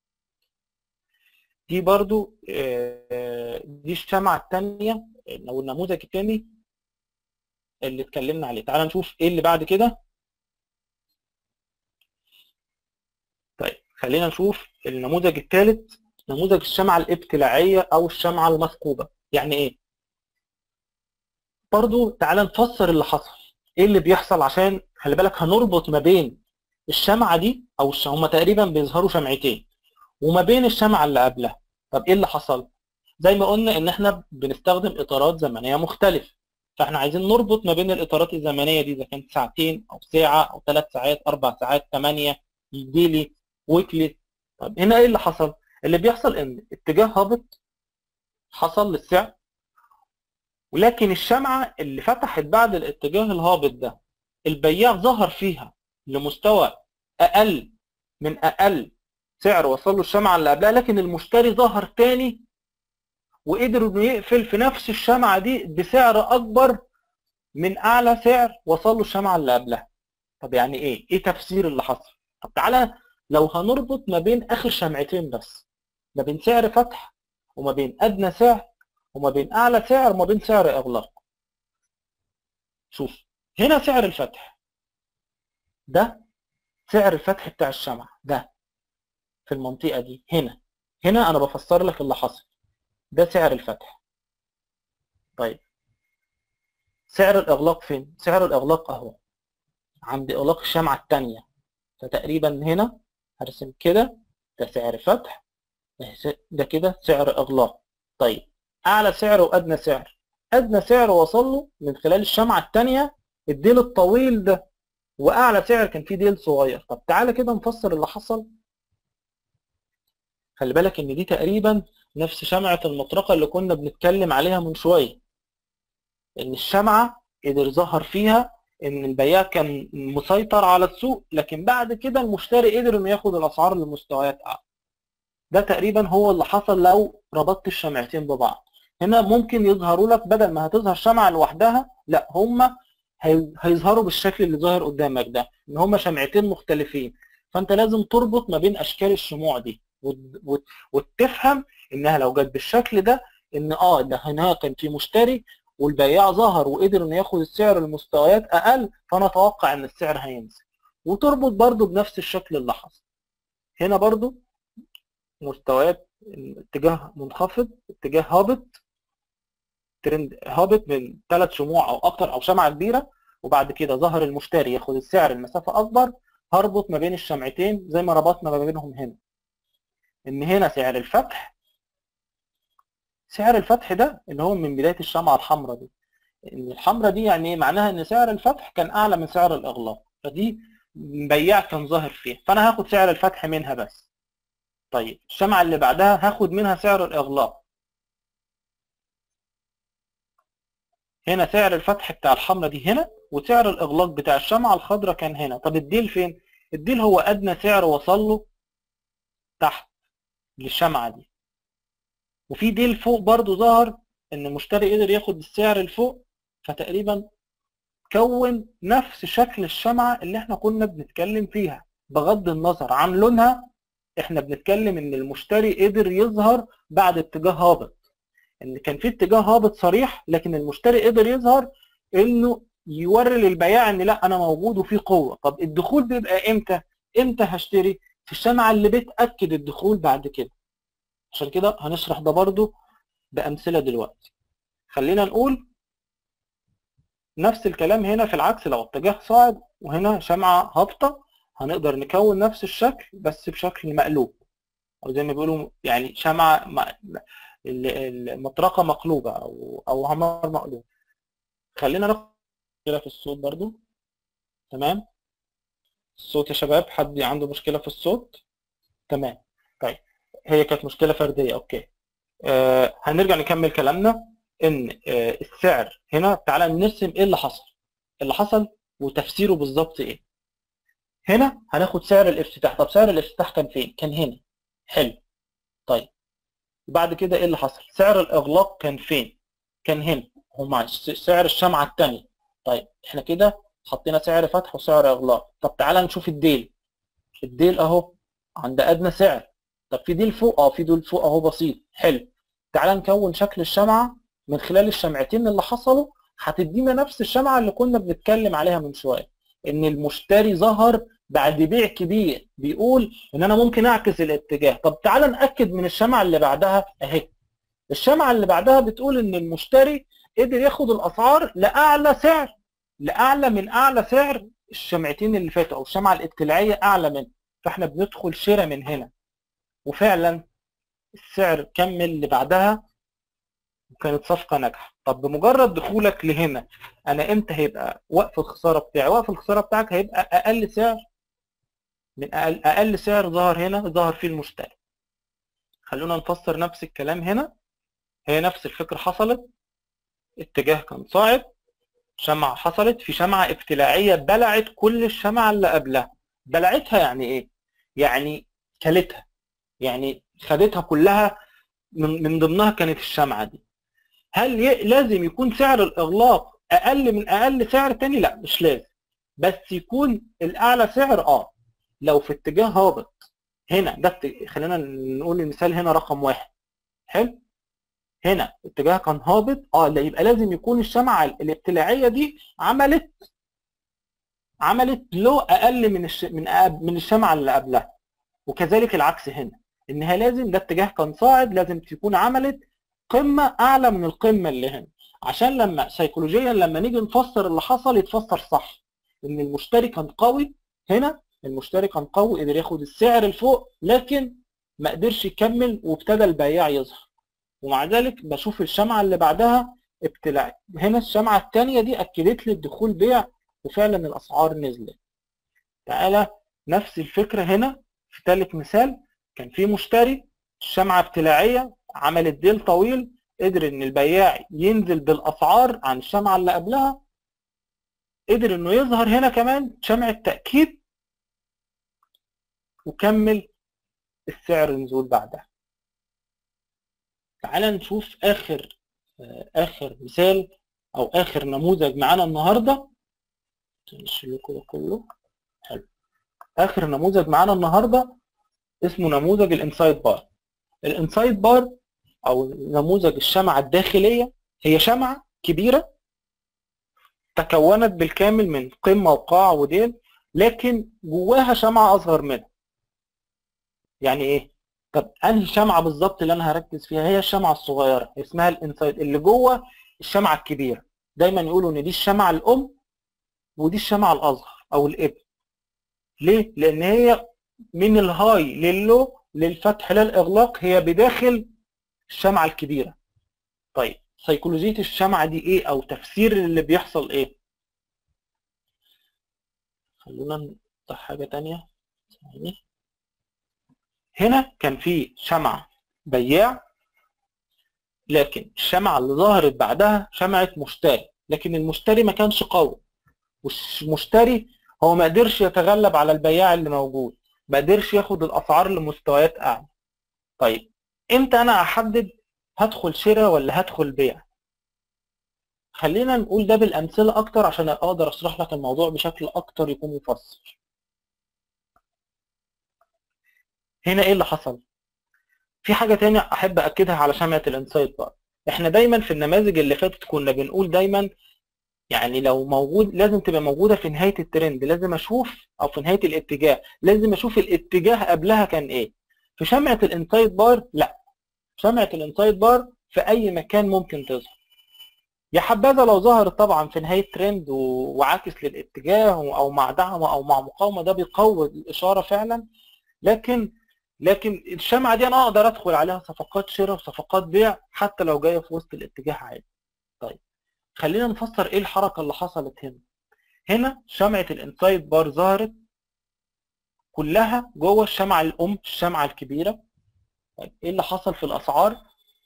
دي برضو دي الشمعة الثانية او النموذج الثاني اللي اتكلمنا عليه تعال نشوف ايه اللي بعد كده طيب خلينا نشوف النموذج الثالث نموذج الشمعة الابتلاعية او الشمعة المثقوبة يعني ايه برضو تعال نفسر اللي حصل ايه اللي بيحصل عشان خلي بالك هنربط ما بين الشمعة دي او الش... هما تقريبا بيظهروا شمعتين وما بين الشمعة اللي قبلها طب ايه اللي حصل زي ما قلنا ان احنا بنستخدم اطارات زمنية مختلفة فاحنا عايزين نربط ما بين الاطارات الزمنية دي اذا كانت ساعتين او ساعة او ثلاث ساعات اربع ساعات ثمانية ديلي ويكلي طب هنا ايه اللي حصل اللي بيحصل ان اتجاه هابط حصل للسعر ولكن الشمعة اللي فتحت بعد الاتجاه الهابط ده البياع ظهر فيها لمستوى اقل من اقل سعر وصل له الشمعة اللي قبلها لكن المشتري ظهر تاني وقدر انه يقفل في نفس الشمعه دي بسعر اكبر من اعلى سعر وصل له الشمعه اللي قبلها طب يعني ايه ايه تفسير اللي حصل طب تعالى لو هنربط ما بين اخر شمعتين بس ما بين سعر فتح وما بين ادنى سعر وما بين اعلى سعر وما بين سعر اغلاق شوف هنا سعر الفتح ده سعر الفتح بتاع الشمعة ده في المنطقة دي هنا هنا أنا بفسر لك اللي حصل ده سعر الفتح طيب سعر الإغلاق فين؟ سعر الإغلاق أهو عند إغلاق الشمعة التانية فتقريبا هنا هرسم كده ده سعر فتح ده كده سعر إغلاق طيب أعلى سعر وأدنى سعر أدنى سعر وصل له من خلال الشمعة التانية الديل الطويل ده واعلى سعر كان فيه ديل صغير طب تعالى كده نفسر اللي حصل خلي بالك ان دي تقريبا نفس شمعة المطرقة اللي كنا بنتكلم عليها من شوية ان الشمعة قدر ظهر فيها ان البياع كان مسيطر على السوق لكن بعد كده المشتري قدر انه ياخد الاسعار لمستويات اعلى ده تقريبا هو اللي حصل لو ربطت الشمعتين ببعض هنا ممكن يظهروا لك بدل ما هتظهر شمعة لوحدها لا هما هيظهروا بالشكل اللي ظاهر قدامك ده ان هما شمعتين مختلفين فانت لازم تربط ما بين اشكال الشموع دي وتفهم انها لو جت بالشكل ده ان اه ده هنا كان في مشتري والبياع ظهر وقدر انه ياخد السعر لمستويات اقل فانا اتوقع ان السعر هينزل وتربط برضو بنفس الشكل اللي حصل هنا برضو مستويات اتجاه منخفض اتجاه هابط ترند هابط من ثلاث شموع او اكتر او شمعه كبيره وبعد كده ظهر المشتري ياخد السعر المسافه اكبر هربط ما بين الشمعتين زي ما ربطنا ما بينهم هنا ان هنا سعر الفتح سعر الفتح ده اللي هو من بدايه الشمعه الحمراء دي ان الحمراء دي يعني معناها ان سعر الفتح كان اعلى من سعر الاغلاق فدي بياع كان ظاهر فيها فانا هاخد سعر الفتح منها بس طيب الشمعه اللي بعدها هاخد منها سعر الاغلاق هنا سعر الفتح بتاع الحمراء دي هنا وسعر الاغلاق بتاع الشمعة الخضراء كان هنا طب الديل فين الديل هو ادنى سعر وصل له تحت للشمعة دي وفي ديل فوق برضو ظهر ان المشتري قدر ياخد السعر الفوق فتقريبا كون نفس شكل الشمعة اللي احنا كنا بنتكلم فيها بغض النظر عن لونها احنا بنتكلم ان المشتري قدر يظهر بعد اتجاه هابط ان كان في اتجاه هابط صريح لكن المشتري قدر يظهر انه يوري للبياع ان لا انا موجود وفي قوه طب الدخول بيبقى امتى امتى هشتري في الشمعه اللي بتاكد الدخول بعد كده عشان كده هنشرح ده برضو بامثله دلوقتي خلينا نقول نفس الكلام هنا في العكس لو اتجاه صاعد وهنا شمعه هابطه هنقدر نكون نفس الشكل بس بشكل مقلوب او زي ما بيقولوا يعني شمعه المطرقه مقلوبه او او همر مقلوب خلينا ناخد مشكله في الصوت برضو تمام الصوت يا شباب حد عنده مشكله في الصوت تمام طيب هي كانت مشكله فرديه اوكي آه هنرجع نكمل كلامنا ان آه السعر هنا تعالى نرسم ايه اللي حصل اللي حصل وتفسيره بالظبط ايه هنا هناخد سعر الافتتاح طب سعر الافتتاح كان فين كان هنا حلو طيب وبعد كده ايه اللي حصل سعر الاغلاق كان فين كان هنا هما سعر الشمعة الثانية طيب احنا كده حطينا سعر فتح وسعر اغلاق طب تعالى نشوف الديل الديل اهو عند ادنى سعر طب في ديل فوق اه في ديل فوق اهو بسيط حلو تعالى نكون شكل الشمعة من خلال الشمعتين اللي حصلوا هتدينا نفس الشمعة اللي كنا بنتكلم عليها من شوية ان المشتري ظهر بعد بيع كبير بيقول ان انا ممكن اعكس الاتجاه طب تعال ناكد من الشمعه اللي بعدها اهي الشمعه اللي بعدها بتقول ان المشتري قدر ياخد الاسعار لاعلى سعر لاعلى من اعلى سعر الشمعتين اللي فاتوا او الشمعه الابتلاعيه اعلى منه فاحنا بندخل شراء من هنا وفعلا السعر كمل اللي بعدها وكانت صفقه ناجحه طب بمجرد دخولك لهنا انا امتى هيبقى وقف الخساره بتاعي وقف الخساره بتاعك هيبقى اقل سعر من اقل اقل سعر ظهر هنا ظهر فيه المشتري خلونا نفسر نفس الكلام هنا هي نفس الفكره حصلت اتجاه كان صاعد شمعة حصلت في شمعة ابتلاعية بلعت كل الشمعة اللي قبلها بلعتها يعني ايه؟ يعني كلتها يعني خدتها كلها من من ضمنها كانت الشمعه دي هل ي... لازم يكون سعر الاغلاق اقل من اقل سعر تاني لا مش لازم بس يكون الاعلى سعر اه لو في اتجاه هابط هنا ده الت- خلينا نقول المثال هنا رقم واحد حلو هنا اتجاه كان هابط اه لا يبقى لازم يكون الشمعه الابتلاعيه دي عملت عملت لو اقل من الش... من أقل... من الشمعه اللي قبلها وكذلك العكس هنا انها لازم ده اتجاه كان صاعد لازم تكون عملت قمه اعلى من القمه اللي هنا عشان لما سيكولوجيا لما نيجي نفسر اللي حصل يتفسر صح ان المشتري كان قوي هنا المشتري كان قوي قدر ياخد السعر لفوق لكن ما قدرش يكمل وابتدى البياع يظهر ومع ذلك بشوف الشمعه اللي بعدها ابتلاع هنا الشمعه الثانيه دي اكدت لي الدخول بيع وفعلا الاسعار نزلت تعالى نفس الفكره هنا في ثالث مثال كان في مشتري الشمعه ابتلاعيه عملت ديل طويل قدر ان البياع ينزل بالاسعار عن الشمعه اللي قبلها قدر انه يظهر هنا كمان شمعة تأكيد وكمل السعر نزول بعدها تعال نشوف اخر آه، اخر مثال او اخر نموذج معانا النهارده نشيل لكم ده كله حلو اخر نموذج معانا النهارده اسمه نموذج الانسايد بار الانسايد بار او نموذج الشمعة الداخلية هي شمعة كبيرة تكونت بالكامل من قمة وقاع وديل لكن جواها شمعة أصغر منها يعني إيه؟ طب أنهي شمعة بالظبط اللي أنا هركز فيها هي الشمعة الصغيرة اسمها الانسايد اللي جوه الشمعة الكبيرة دايما يقولوا إن دي الشمعة الأم ودي الشمعة الأصغر أو الابن ليه؟ لأن هي من الهاي لللو للفتح للإغلاق هي بداخل الشمعة الكبيرة طيب سيكولوجية الشمعة دي ايه او تفسير اللي بيحصل ايه خلونا نفتح حاجة تانية ثواني. هنا كان في شمعة بياع لكن الشمعة اللي ظهرت بعدها شمعة مشتري لكن المشتري ما كانش قوي والمشتري هو ما قدرش يتغلب على البياع اللي موجود ما قدرش ياخد الاسعار لمستويات اعلى طيب امتى انا احدد هدخل شراء ولا هدخل بيع خلينا نقول ده بالامثله اكتر عشان اقدر اشرح لك الموضوع بشكل اكتر يكون مفصل هنا ايه اللي حصل في حاجه تانية احب اكدها على شمعه الانسايت بار احنا دايما في النماذج اللي فاتت كنا بنقول دايما يعني لو موجود لازم تبقى موجوده في نهايه الترند لازم اشوف او في نهايه الاتجاه لازم اشوف الاتجاه قبلها كان ايه في شمعه الانسايد بار لا شمعه الانسايد بار في اي مكان ممكن تظهر يا حبذا لو ظهرت طبعا في نهايه ترند و- وعاكس للاتجاه او مع دعم او مع مقاومه ده بيقوي الاشاره فعلا لكن لكن الشمعه دي انا اقدر ادخل عليها صفقات شراء وصفقات بيع حتى لو جايه في وسط الاتجاه عادي طيب خلينا نفسر ايه الحركه اللي حصلت هنا هنا شمعه الانسايد بار ظهرت كلها جوه الشمعه الام الشمعه الكبيره طيب ايه اللي حصل في الاسعار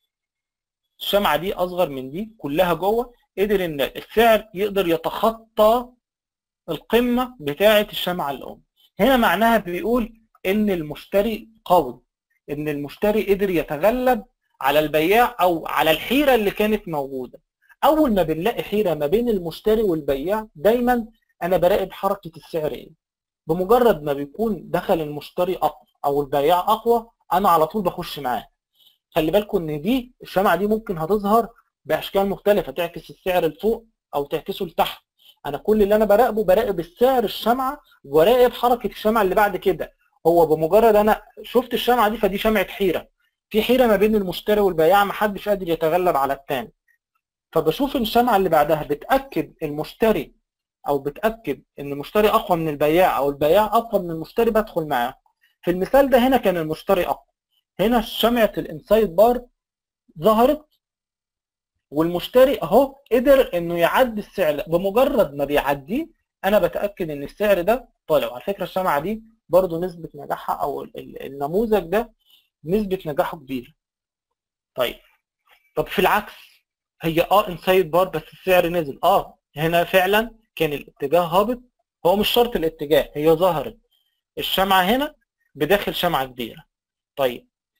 الشمعه دي اصغر من دي كلها جوه قدر ان السعر يقدر يتخطى القمه بتاعه الشمعه الام هنا معناها بيقول ان المشتري قوي ان المشتري قدر يتغلب على البياع او على الحيره اللي كانت موجوده اول ما بنلاقي حيره ما بين المشتري والبياع دايما انا براقب حركه السعر ايه بمجرد ما بيكون دخل المشتري اقوى او البياع اقوى انا على طول بخش معاه خلي بالكم ان دي الشمعه دي ممكن هتظهر باشكال مختلفه تعكس السعر لفوق او تعكسه لتحت انا كل اللي انا براقبه براقب السعر الشمعه وراقب حركه الشمعه اللي بعد كده هو بمجرد انا شفت الشمعه دي فدي شمعه حيره في حيره ما بين المشتري والبياع محدش قادر يتغلب على الثاني فبشوف الشمعه اللي بعدها بتاكد المشتري او بتاكد ان المشتري اقوى من البياع او البياع اقوى من المشتري بدخل معاه في المثال ده هنا كان المشتري اقوى هنا شمعه الانسايد بار ظهرت والمشتري اهو قدر انه يعدي السعر بمجرد ما بيعديه انا بتاكد ان السعر ده طالع وعلى فكره الشمعه دي برضو نسبه نجاحها او ال- ال- النموذج ده نسبه نجاحه كبيره طيب طب في العكس هي اه انسايد بار بس السعر نزل اه هنا فعلا كان الاتجاه هابط هو مش شرط الاتجاه هي ظهرت الشمعه هنا بداخل شمعه كبيره طيب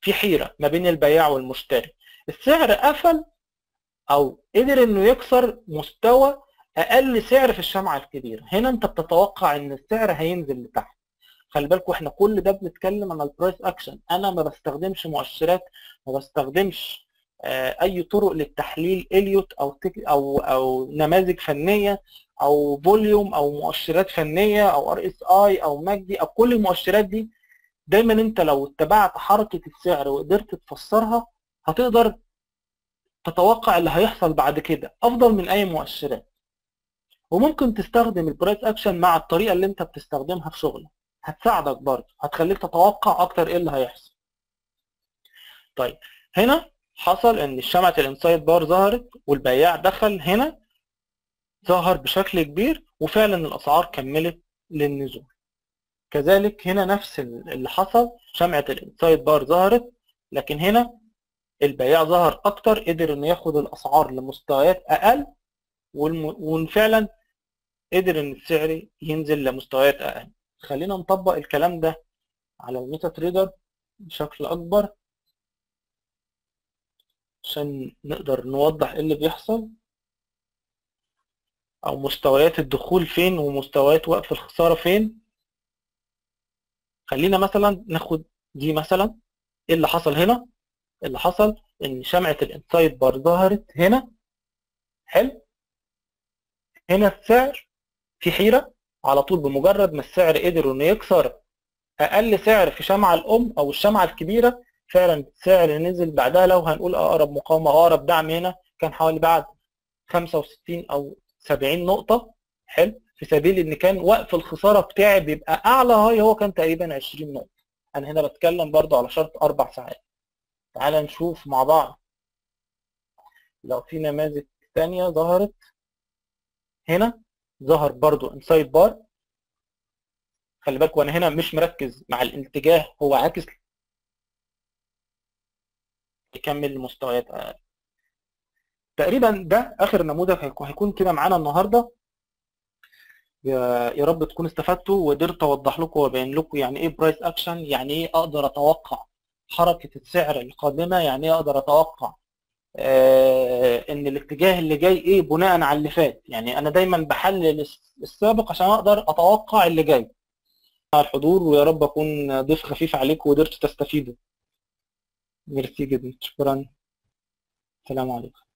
في حيره ما بين البياع والمشتري السعر قفل او قدر انه يكسر مستوى اقل سعر في الشمعه الكبيره هنا انت بتتوقع ان السعر هينزل لتحت خلي بالكوا احنا كل ده بنتكلم عن البرايس اكشن انا ما بستخدمش مؤشرات ما بستخدمش آه، اي طرق للتحليل اليوت او تك او او نماذج فنيه او فوليوم او مؤشرات فنيه او ار اس اي او ماجدي او كل المؤشرات دي دايما انت لو اتبعت حركه السعر وقدرت تفسرها هتقدر تتوقع اللي هيحصل بعد كده افضل من اي مؤشرات وممكن تستخدم البرايس اكشن مع الطريقه اللي انت بتستخدمها في شغلك هتساعدك برضه هتخليك تتوقع اكتر ايه اللي هيحصل طيب هنا حصل ان شمعة الانسايد بار ظهرت والبياع دخل هنا ظهر بشكل كبير وفعلا الاسعار كملت للنزول كذلك هنا نفس اللي حصل شمعة الانسايد بار ظهرت لكن هنا البياع ظهر اكتر قدر انه ياخد الاسعار لمستويات اقل والم... وفعلا قدر ان السعر ينزل لمستويات اقل خلينا نطبق الكلام ده على الميتا تريدر بشكل اكبر عشان نقدر نوضح ايه اللي بيحصل او مستويات الدخول فين ومستويات وقف الخسارة فين خلينا مثلا ناخد دي مثلا ايه اللي حصل هنا اللي حصل ان شمعة الانسايد بار ظهرت هنا حلو هنا السعر في حيرة على طول بمجرد ما السعر قدر انه يكسر اقل سعر في شمعة الام او الشمعة الكبيرة فعلا السعر نزل بعدها لو هنقول اقرب مقاومة اقرب دعم هنا كان حوالي بعد 65 او 70 نقطة حلو في سبيل ان كان وقف الخسارة بتاعي بيبقى اعلى هاي هو كان تقريبا 20 نقطة انا هنا بتكلم برضو على شرط اربع ساعات تعال نشوف مع بعض لو في نماذج تانية ظهرت هنا ظهر برضو انسايد بار خلي بالك وانا هنا مش مركز مع الاتجاه هو عاكس يكمل المستويات اقل تقريبا ده اخر نموذج هيكون كده معانا النهارده يا رب تكونوا استفدتوا وقدرت اوضح لكم وابين لكم يعني ايه برايس اكشن يعني ايه اقدر اتوقع حركه السعر القادمه يعني ايه اقدر اتوقع آه ان الاتجاه اللي جاي ايه بناء على اللي فات يعني انا دايما بحلل السابق عشان اقدر اتوقع اللي جاي مع الحضور ويا رب اكون ضيف خفيف عليكم وقدرتوا تستفيدوا ميرسي جدا شكرا السلام عليكم